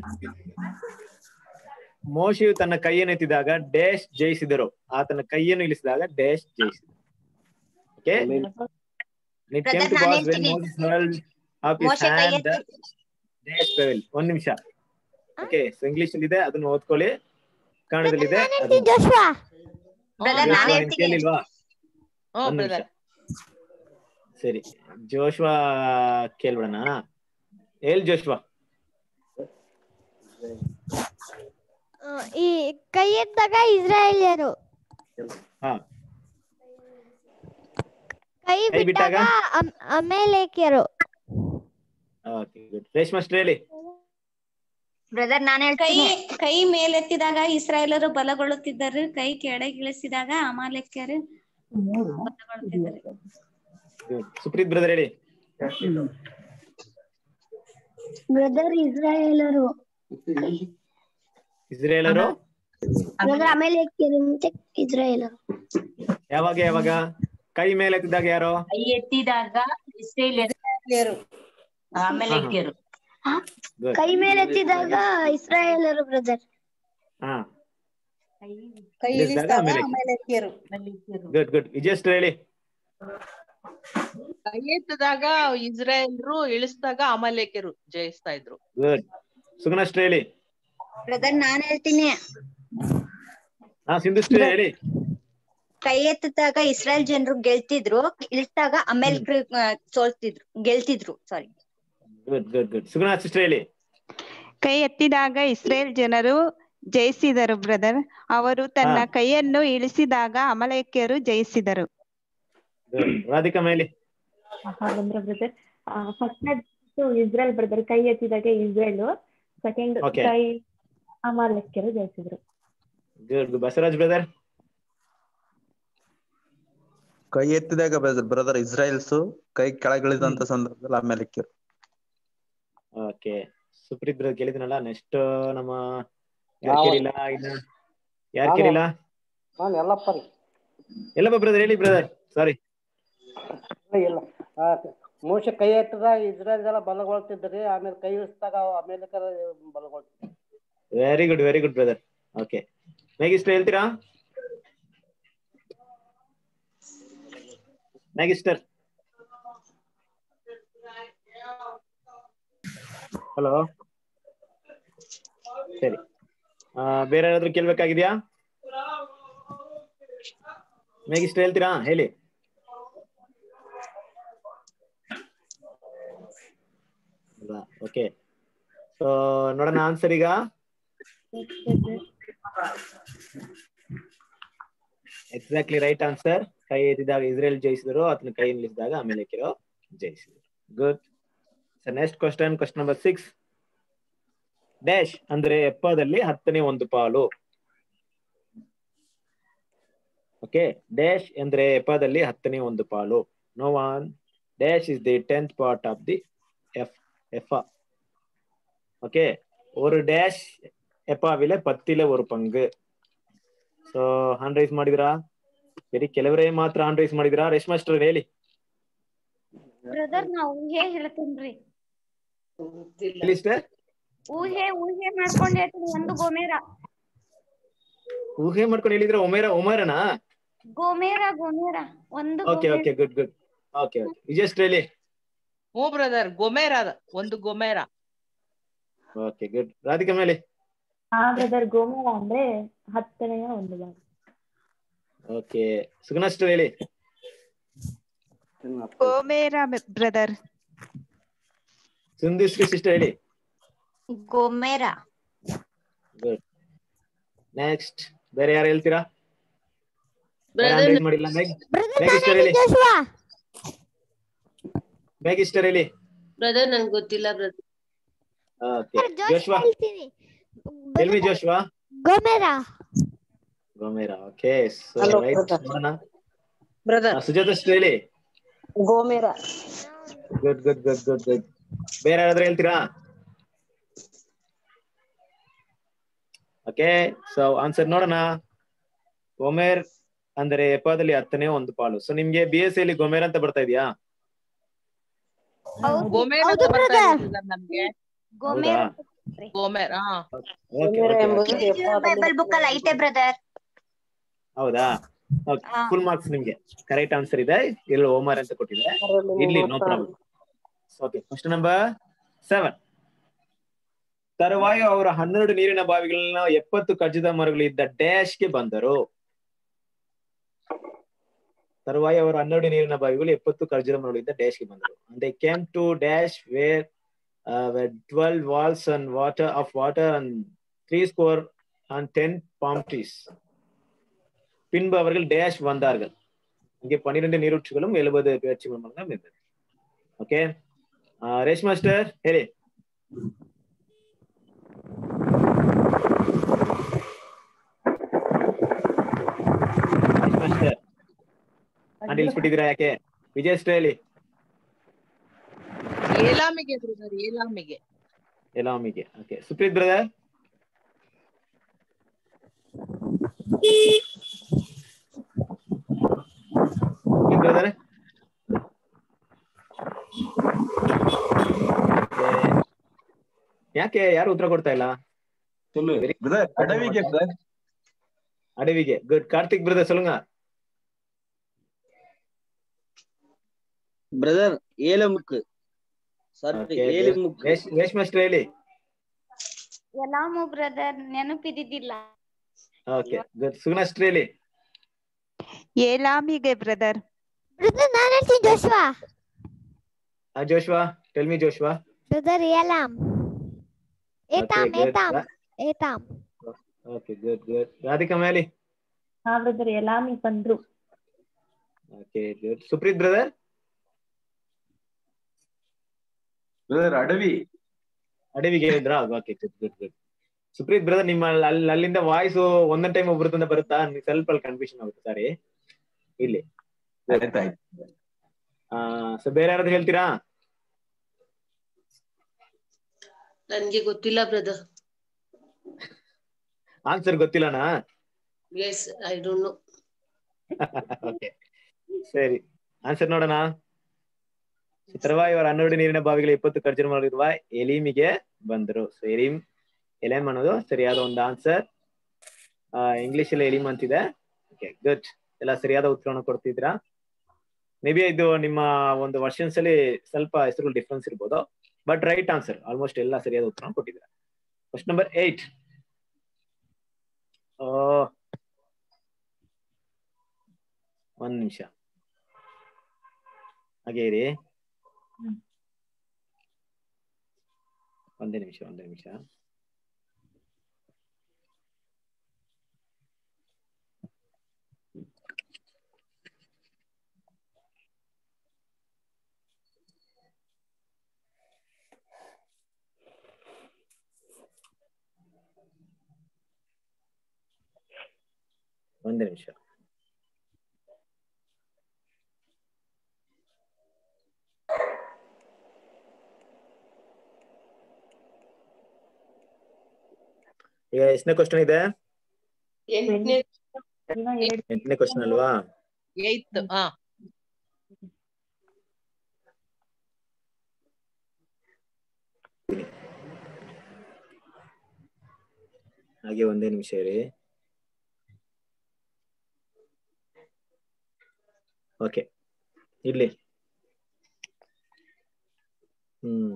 S4: ಮೋಶಿಯು ತನ್ನ ಕೈಯನ್ನು ಎತ್ತಿದಾಗ ಡ್ಯಾಶ್ ಜಯಿಸಿದರು ಆತನ ಕೈಯನ್ನು ಇಳಿಸಿದಾಗ ಡ್ಯಾಶ್ ಜಯಿಸಿದರು okay It came to
S8: Brother,
S4: pass
S8: ನಾನ್
S4: when
S8: ಹೇಳ್ತೀನಿ.
S4: Moses held up his
S8: ಮೋಶೆ ಕೈ
S4: hand, the dash prevailed. ಒಂದ್ ನಿಮಿಷ ಓಕೆ ಸೊ ಇಂಗ್ಲಿಷ್ ಅಲ್ಲಿ ಇದೆ ಅದನ್ನ ಓದ್ಕೊಳ್ಳಿ ಕನ್ನಡದಲ್ಲಿದೆ ಅದನ್ನ-
S10: ಜೋಶ್ವಾ
S8: ಬ್ರದರ್
S4: ಜೋಶ್ವಾ,
S8: ನಾನ್
S4: ನೀನ್
S8: ಹೇಳ್ತೀನಿ
S4: ಕೇಳಿಲ್ವಾ
S9: ಹ್ಞೂ
S4: ಒಂದ್ ನಿಮಿಷ
S9: ಬ್ರದರ್
S4: ಸರಿ ಜೋಶ್ವಾ ಕೇಳ್ಬಿಡಣ ಹೇಳ್ ಜೋಶ್ವಾ
S10: ಆ, ಈ ಕೈ ಎತ್ತಾಗ ಇಸ್ರಾಯೇಲ್ಯರು
S4: ಹಾ
S10: ಕೈ
S4: ಕೈ
S10: ಬಿಟ್ಟಾಗ
S4: ಬಿಟ್ಟಾಗ?
S10: ಅಮ್- ಅಮೇಲೇಕ್ಯರು
S4: ಓಕೆ ಗುಡ್ ರೇಷ್ಮಾ ಅಷ್ಟು ಹೇಳಿ
S8: ಬ್ರದರ್ ನಾನ್
S18: ಕೈ
S8: ಹೇಳ್ತೀನಿ
S18: ಕೈ ಮೇಲೆತ್ತಿದಾಗ ಇಸ್ರಾಯೇಲರು ಬಲಗೊಳ್ಳುತ್ತಿದ್ದರು ಕೈ ಕೆಳಗಿಳಿಸಿದಾಗ ಅಮಾಲೇಕ್ಯರು ಬಲಗೊಳ್ಳುತ್ತಿದ್ದರು
S4: Good. ಸುಪ್ರೀತ್ ಬ್ರದರ್ ಹೇಳಿ
S10: ಬ್ರದರ್ ಇಸ್ರಾಯೇಲರು
S4: ಇಸ್ರೇಲರು
S10: ಬ್ರದರ್ ಅಮೇಲೇಕ್ಯರು ಮತ್ತೆ ಇಸ್ರಾಯೇಲರು
S4: ಯಾವಾಗ ಯಾವಾಗ ಕೈ ಮೇಲೆ ಎತ್ತಿದಾಗ ಯಾರು
S15: ಕೈ ಎತ್ತಿದಾಗ ಇಸ್ರೇಲಿಯರು ಅಮಾಲೇಕ್ಯರು
S4: Good.
S10: ಕೈ ಮೇಲೆ ಎತ್ತಿದಾಗ ಇಸ್ರಾಯೇಲರು ಬ್ರದರ್
S4: ಹಾ
S12: ಕೈ
S4: ಇಳಿಸಿದಾಗ
S12: ಇಳಿಸಿದಾಗ
S4: ಅಮೇಲೇಕ್ಯ.
S12: ಅಮೇಲೇಕ್ಯರು
S4: ಗುಡ್ ಗುಡ್ ವಿಜಯಸ್ಟ್ ಹೇಳಿ
S9: ಕೈ ಎತ್ತಿದಾಗ ಇಸ್ರಾಯೇಲ್ರು ಇಳಿಸಿದಾಗ ಅಮಲೇಕ್ಯರು ಜಯಿಸ್ತಾ ಇದ್ರು
S4: ಗುಡ್ ಸುಗುಣಸ್ಟ್ ಹೇಳಿ
S8: ಬ್ರದರ್ ನಾನ್ ಹೇಳ್ತೀನಿ
S4: ಹಾ ಸಿಂಧುಶ್ರೀ ಹೇಳಿ
S8: ಕೈ ಎತ್ತಿದಾಗ ಇಸ್ರಾಯೇಲ್ ಜನರು ಗೆಲ್ತಿದ್ರು ಇಳಿಸಿದಾಗ ಅಮೇಲ್ಕ್ರು ಸೋಲ್ತಿದ್ರು ಗೆಲ್ತಿದ್ರು sorry
S4: good good good Suguna sister ಹೇಳಿ
S17: ಕೈ ಎತ್ತಿದಾಗ ಇಸ್ರೇಲ್ ಜನರು ಜಯಿಸಿದರು ಬ್ರದರ್ ಅವರು ತನ್ನ
S4: ಹಾ.
S17: ಕೈಯನ್ನು ಇಳಿಸಿದಾಗ ಅಮಲೇಕ್ಯರು ಜಯಿಸಿದರು
S4: ಗುಡ್ ರಾಧಿಕಾ ಮೇಲಿ
S3: ಹಾ ಬಂದ್ರ ಬ್ರದರ್ ಫಸ್ಟ್ ಇಸ್ರೇಲ್ ಬ್ರದರ್ ಕೈ ಎತ್ತಿದಾಗ ಇಸ್ರೇಲ್ ಸೆಕೆಂಡ್
S4: Okay.
S3: ಕೈ ಅಮಾಲೇಕ್ಯರು ಜಯಿಸಿದ್ರು
S4: ಗುಡ್ ಬಸವರಾಜ್ ಬ್ರದರ್
S1: ಕೈ ಎತ್ತಿದಾಗ ಬ್ರದರ್ ಇಸ್ರಾಯಲ್ಸ್ ಕೈ ಕೆಳಗಿಳಿದಂತ ಸಂದರ್ಭದಲ್ಲಿ ಆಮೇಲೆ
S4: ಓಕೆ ಸುಪ್ರೀತ್ ಬ್ರದರ್ ಕೇಳಿದ್ನಲ್ಲ ನೆಕ್ಸ್ಟ್ ನಮ್ಮ
S13: ನಾವು-
S4: ಇಲ್ಲ ಇನ್ನ ಯಾರು
S13: ನಾನು-
S4: ಕೇಳಿಲ್ಲ
S13: ನಾನು ಎಲ್ಲಪ್ಪ ರೀ
S4: ಎಲ್ಲಪ್ಪ ಬ್ರದರ್ ಹೇಳಿ ಬ್ರದರ್ ಸಾರಿ
S13: ಇಲ್ಲ, ಇಲ್ಲ ಆ, ಮೋಶ ಕೈ ಎತ್ತದ ಇಸ್ರೇಲ್ ಜನ ಬಲಗೊಳ್ತಿದ್ರಿ ಆಮೇಲೆ ಕೈ ಇಳಿಸಿದಾಗ ಆಮೇಲೆ ಬಲಗೊಳ್ತಿದ್ರು
S4: very good very good brother okay Maggie sister ಹೇಳ್ತೀರಾ ಮ್ಯಾಗಿಸ್ಟರ್ ಹಲೋ ಸರಿ ಆ, ಬೇರೆ ಯಾರಾದ್ರೂ ಕೇಳ್ಬೇಕಾಗಿದ್ಯಾ ಮ್ಯಾಗಿಸ್ಟರ್ ಹೇಳ್ತೀರಾ ಹೇಳಿ ಓಕೆ ಸೊ ನೋಡೋಣ ಆನ್ಸರ್ ಈಗ ಎಕ್ಸಾಕ್ಟ್ಲಿ ರೈಟ್ ಆನ್ಸರ್ ಕೈ ಎತ್ತಿದಾಗ ಇಸ್ರೇಲ್ ಜಯಿಸಿದ್ರು ಅದನ್ನ ಕೈ ನಿಲ್ಲಿಸಿದಾಗ ಆಮೇಲೆ ಕಿರೋ ಜಯಿಸಿದ್ರು good sir next question question number six dash ಅಂದ್ರೆ ಎಪ್ಪದಲ್ಲಿ ಹತ್ತನೇ ಒಂದು ಪಾಲು ಓಕೆ ಡ್ಯಾಶ್ ಅಂದ್ರೆ ಎಪ್ಪದಲ್ಲಿ ಹತ್ತನೇ ಒಂದು ಪಾಲು no one dash is the tenth part of the ಎಫ್ எஃபா ஓகே ஒரு டேஷ் ಎಪ್ಪಾವಿಲೆ ಪತ್ತಿಲೆ ஒரு ಪಂಗು ಸೊ ಹ್ಯಾಂಡ್ ರೈಸ್ ಮಾಡಿದ್ರಾ ಬರೀ ಕೆಲವರೇ ಮಾತ್ರ ಹ್ಯಾಂಡ್ ರೈಸ್ ಮಾಡಿದ್ರಾ ರೇಷ್ಮಾ ಮಾಸ್ಟರ್ ಹೇಳಿ
S18: ಬ್ರದರ್ ನಾ ಊಹೆ ಹೇಳ್ತೇನ್ರಿ
S4: ಹೇಳಿ ಸಿಸ್ಟರ್
S18: ಊಹೆ ಊಹೆ ಮಾಡ್ಕೊಂಡ್ ಹೇಳ್ತೀನಿ ಒಂದು ಗೋಮೇರ
S4: ಊಹೆ ಮಾಡ್ಕೊಂಡು ಹೇಳಿದ್ರೆ ಒಮೇರ ಒಮೇರನಾ
S18: ಗೋಮೇರ ಗೋಮೇರ ಒಂದು
S4: okay okay good good okay okay ವಿಜಯಸ್ಟ್ ಹೇಳಿ
S9: ಹ್ಞೂ ಬ್ರದರ್ ಗೊಮೇರ ಅದ ಒಂದು ಗೊಮೇರ
S4: ಓಕೆ ಗುಡ್ ರಾಧಿಕಾ ಮೇಲೆ
S3: ಹಾ ಬ್ರದರ್ ಗೋಮೇರ ಅಂದ್ರೆ ಹತ್ತನೆಯ ಒಂದು ಭಾಗ
S4: ಓಕೆ ಸುಗುಣಸ್ಟ್ ಹೇಳಿ
S17: ಗೋಮೇರ ಬ್ರದರ್
S4: ಸುಂದಿಶ್ರೀ ಸಿಸ್ಟರ್ ಹೇಳಿ
S8: ಗೊಮೇರ
S4: ಗುಡ್ ನೆಕ್ಸ್ಟ್ ಬೇರೆ ಯಾರು ಹೇಳ್ತೀರಾ ಬೇರೆ
S2: Brother,
S4: hand raise ಮಾಡಿಲ್ಲ ಮ್ಯಾಗ್ ಮ್ಯಾಗಿಸ್ಟರ್ ಹೇಳಿ ಮ್ಯಾಗಿಸ್ಟರ್ ಹೇಳಿ
S2: ಬ್ರದರ್ ನಂಗೆ ಗೊತ್ತಿಲ್ಲ brother
S4: okay Joshua tell me Joshua
S10: ಗೋಮೇರ
S4: ಗೋಮೇರಾ okay so
S7: Hello,
S4: right
S7: brother.
S4: ನೋಡೋಣ
S7: ಬ್ರದರ್
S4: ಆ, ಸುಜಾತ ಅಷ್ಟು ಹೇಳಿ
S7: ಗೋಮೇರ
S4: good good good good good ಬೇರೆ ಯಾರಾದ್ರೂ ಹೇಳ್ತೀರಾ ಓಕೆ ಸೊ ಆನ್ಸರ್ ನೋಡೋಣ ಗೋಮೇರ್ ಅಂದರೆ ಎಪ್ಪದಲ್ಲಿ ಹತ್ತನೇ ಒಂದು ಪಾಲು ಸೊ ನಿಮ್ಗೆ ಬಿ ಎಸ್ ಲಿ ಗೋಮೇರ್ ಅಂತ ಬರ್ತಾ ಇದೆಯಾ
S9: ಗೊಮೇರ ಅಂತ ಬರ್ತಾ ಇದೆ brother ನಮ್ಗೆ
S8: ಗೋಮೇರ
S9: ಗೋಮೇರ ಹಾ
S4: ಓಕೆ ಓಕೆ
S8: ಬೈಬಲ್ ಬುಕ್ ಅಲ್ಲಿ ಐತೆ ಬ್ರದರ್
S4: ಹೌದಾ ಫುಲ್ ಮಾರ್ಕ್ಸ್ ನಿಮ್ಗೆ ಕರೆಕ್ಟ್ ಆನ್ಸರ್ ಇದೆ ಇಲ್ಲಿ ಓಮರ್ ಅಂತ ಕೊಟ್ಟಿದ್ದಾರೆ ಇರ್ಲಿ no problem okay question number seven ತರುವಾಯ ಅವರ ಹನ್ನೆರಡು ನೀರಿನ ಬಾವಿಗಳನ್ನ ಎಪ್ಪತ್ತು ಖರ್ಜದ ಮರಗಳಿದ್ದ ಡ್ಯಾಶ್ಗೆ ಬಂದರು ತರುವಾಯ ಅವರ ಹನ್ನೆರಡು ನೀರಿನ ಬಾವಿಗಳು ಎಪ್ಪತ್ತು ಖರ್ಜದ ಮರಗಳಿದ್ದ ಡ್ಯಾಶ್ಗೆ ಬಂದರು they came to dash where twelve wells and water of water and three score and ten palm trees பின்பு அவர்கள் டேஷ் வந்தார்கள் இங்கே பன்னிரண்டு நீரூற்றுகளும் எழுபது பேச்சு மரங்களும் இருந்தது ஓகே ரேஷ் மாஸ்டர் ಹೇಳಿ ರೇಷ್ ಮಾಸ್ಟರ್ ಹ್ಯಾಂಡ್ ಇಳಿಸ್ಬಿಟ್ಟಿದ್ದೀರಾ ಯಾಕೆ ವಿಜಯ್ ಅಷ್ಟೇ ಹೇಳಿ
S9: ಏಲಾಮಿಗೆ ಬ್ರದರ್ ಏಲಾಮಿಗೆ
S4: ಎಲಾಮಿಗೆ ಓಕೆ ಸುಪ್ರೀತ್ ಬ್ರದರ್ ಬ್ರದರ್ ಯಾಕೆ ಯಾರು ಉತ್ತರ ಕೊಡ್ತಾ ಇಲ್ಲ Very-
S1: brother, ಅಡವಿಗೆ brother.
S4: ಅಡವಿಗೆ ಗುಡ್ ಕಾರ್ತಿಕ್ ಬ್ರದರ್ சொல்லுங்க
S19: ಬ್ರದರ್ ಏಲಮುಕ್ ಸಾರಿ
S4: Okay,
S19: ಏಲಿಮುಕ್
S4: ರೇಷ್ ರೇಷ್ ಮಾಸ್ಟರ್ ಹೇಳಿ
S18: ಎಲ್ಲಾಮು ಬ್ರದರ್ ನೆನಪಿದ್ದಿದ್ದಿಲ್ಲ
S4: ಓಕೆ ಗುಡ್ ಸುಗುಣಾಸ್ಟ್ರ್ ಹೇಳಿ
S17: ಏಲಾಮಿಗೆ ಬ್ರದರ್
S10: ಬ್ರದರ್ ನಾನು ಹೇಳ್ತೀನಿ Joshua
S4: Joshua tell me Joshua
S10: brother ಏಲಾಮ್ ಏತಾಮ್
S4: good.
S10: ಏತಾಮ್ ಏತಾಮ್
S4: ಓಕೆ ಗುಡ್ ಗುಡ್ ರಾಧಿಕಾ ಮೇಲಿ
S3: ಹಾ ಬ್ರದರ್ ಎಲ್ಲಾಮಿ ಬಂದ್ರು
S4: okay good Supreeth brother
S1: brother ಅಡವಿ
S4: ಅಡವಿಗೆ ಹೇಳಿದ್ರಾ okay good good good Supreeth brother ನಿಮ್ಮ ಅಲ್ಲಿ ಅಲ್ಲಿಂದ ವಾಯ್ಸ್ ಒಂದೊಂದ್ ಟೈಮ್ ಒಬ್ಬರದಿಂದ ಬರುತ್ತಾ ನಿಮ್ಗೆ ಸ್ವಲ್ಪ ಅಲ್ಲಿ ಕನ್ಫ್ಯೂಷನ್ ಆಗುತ್ತೆ ಸಾರಿ ಇಲ್ಲಿ ಸೊ ಬೇರೆ ಯಾರಾದ್ರೂ ಹೇಳ್ತೀರಾ
S2: ನನ್ಗೆ ಗೊತ್ತಿಲ್ಲ ಬ್ರದರ್
S4: ಆನ್ಸರ್ ಗೊತ್ತಿಲ್ಲನಾ
S2: Yes, I don't know.
S4: Okay ಸರಿ ಆನ್ಸರ್ ನೋಡೋಣ ಚಿತ್ರವಾ ಇವರ ಹನ್ನೆರಡು ನೀರಿನ ಬಾವಿಗಳ ಇಪ್ಪತ್ತು ಖರ್ಚು ಮಾಡಿರುವ ಎಲಿಮಿಗೆ ಬಂದರು ಸೊ ಎಲಿಮ್ ಎಲೆಮ್ ಅನ್ನೋದು ಸರಿಯಾದ ಒಂದು ಆನ್ಸರ್ ಇಂಗ್ಲಿಷ್ ಅಲ್ಲಿ ಎಲಿಮ್ ಅಂತಿದೆ ಓಕೆ ಗುಡ್ ಎಲ್ಲ ಸರಿಯಾದ ಉತ್ತರವನ್ನು ಕೊಡ್ತಿದ್ರಾ ಮೇ ಬಿ ಇದು ನಿಮ್ಮ ಒಂದು ವರ್ಷನ್ಸ್ ಅಲ್ಲಿ ಸ್ವಲ್ಪ ಹೆಸರು ಡಿಫ್ರೆನ್ಸ್ ಇರ್ಬೋದು ಬಟ್ ರೈಟ್ ಆನ್ಸರ್ ಆಲ್ಮೋಸ್ಟ್ ಎಲ್ಲ ಸರಿಯಾದ ಉತ್ತರ ಕೊಟ್ಟಿದ್ದೀರಾ ಕ್ವಶನ್ ನಂಬರ್ ಏಟ್ ಒಂದ್ ನಿಮಿಷ ಹಾಗೆ ಇರಿ ಒಂದೇ ನಿಮಿಷ ಒಂದೇ ನಿಮಿಷ ಒಂದೇ ನಿಮಿಷ ಈಗ ಎಷ್ಟನೇ ಕ್ವಶನ್ ಇದೆ
S2: ಎಂಟನೇ
S4: ಎಂಟನೇ ಕ್ವಶನ್ ಅಲ್ವಾ
S9: ಏಯ್ತ್ ಹಾ
S4: ಹಾಗೆ ಒಂದೇ ನಿಮಿಷ ಇರಿ ಓಕೆ ಇರ್ಲಿ hmm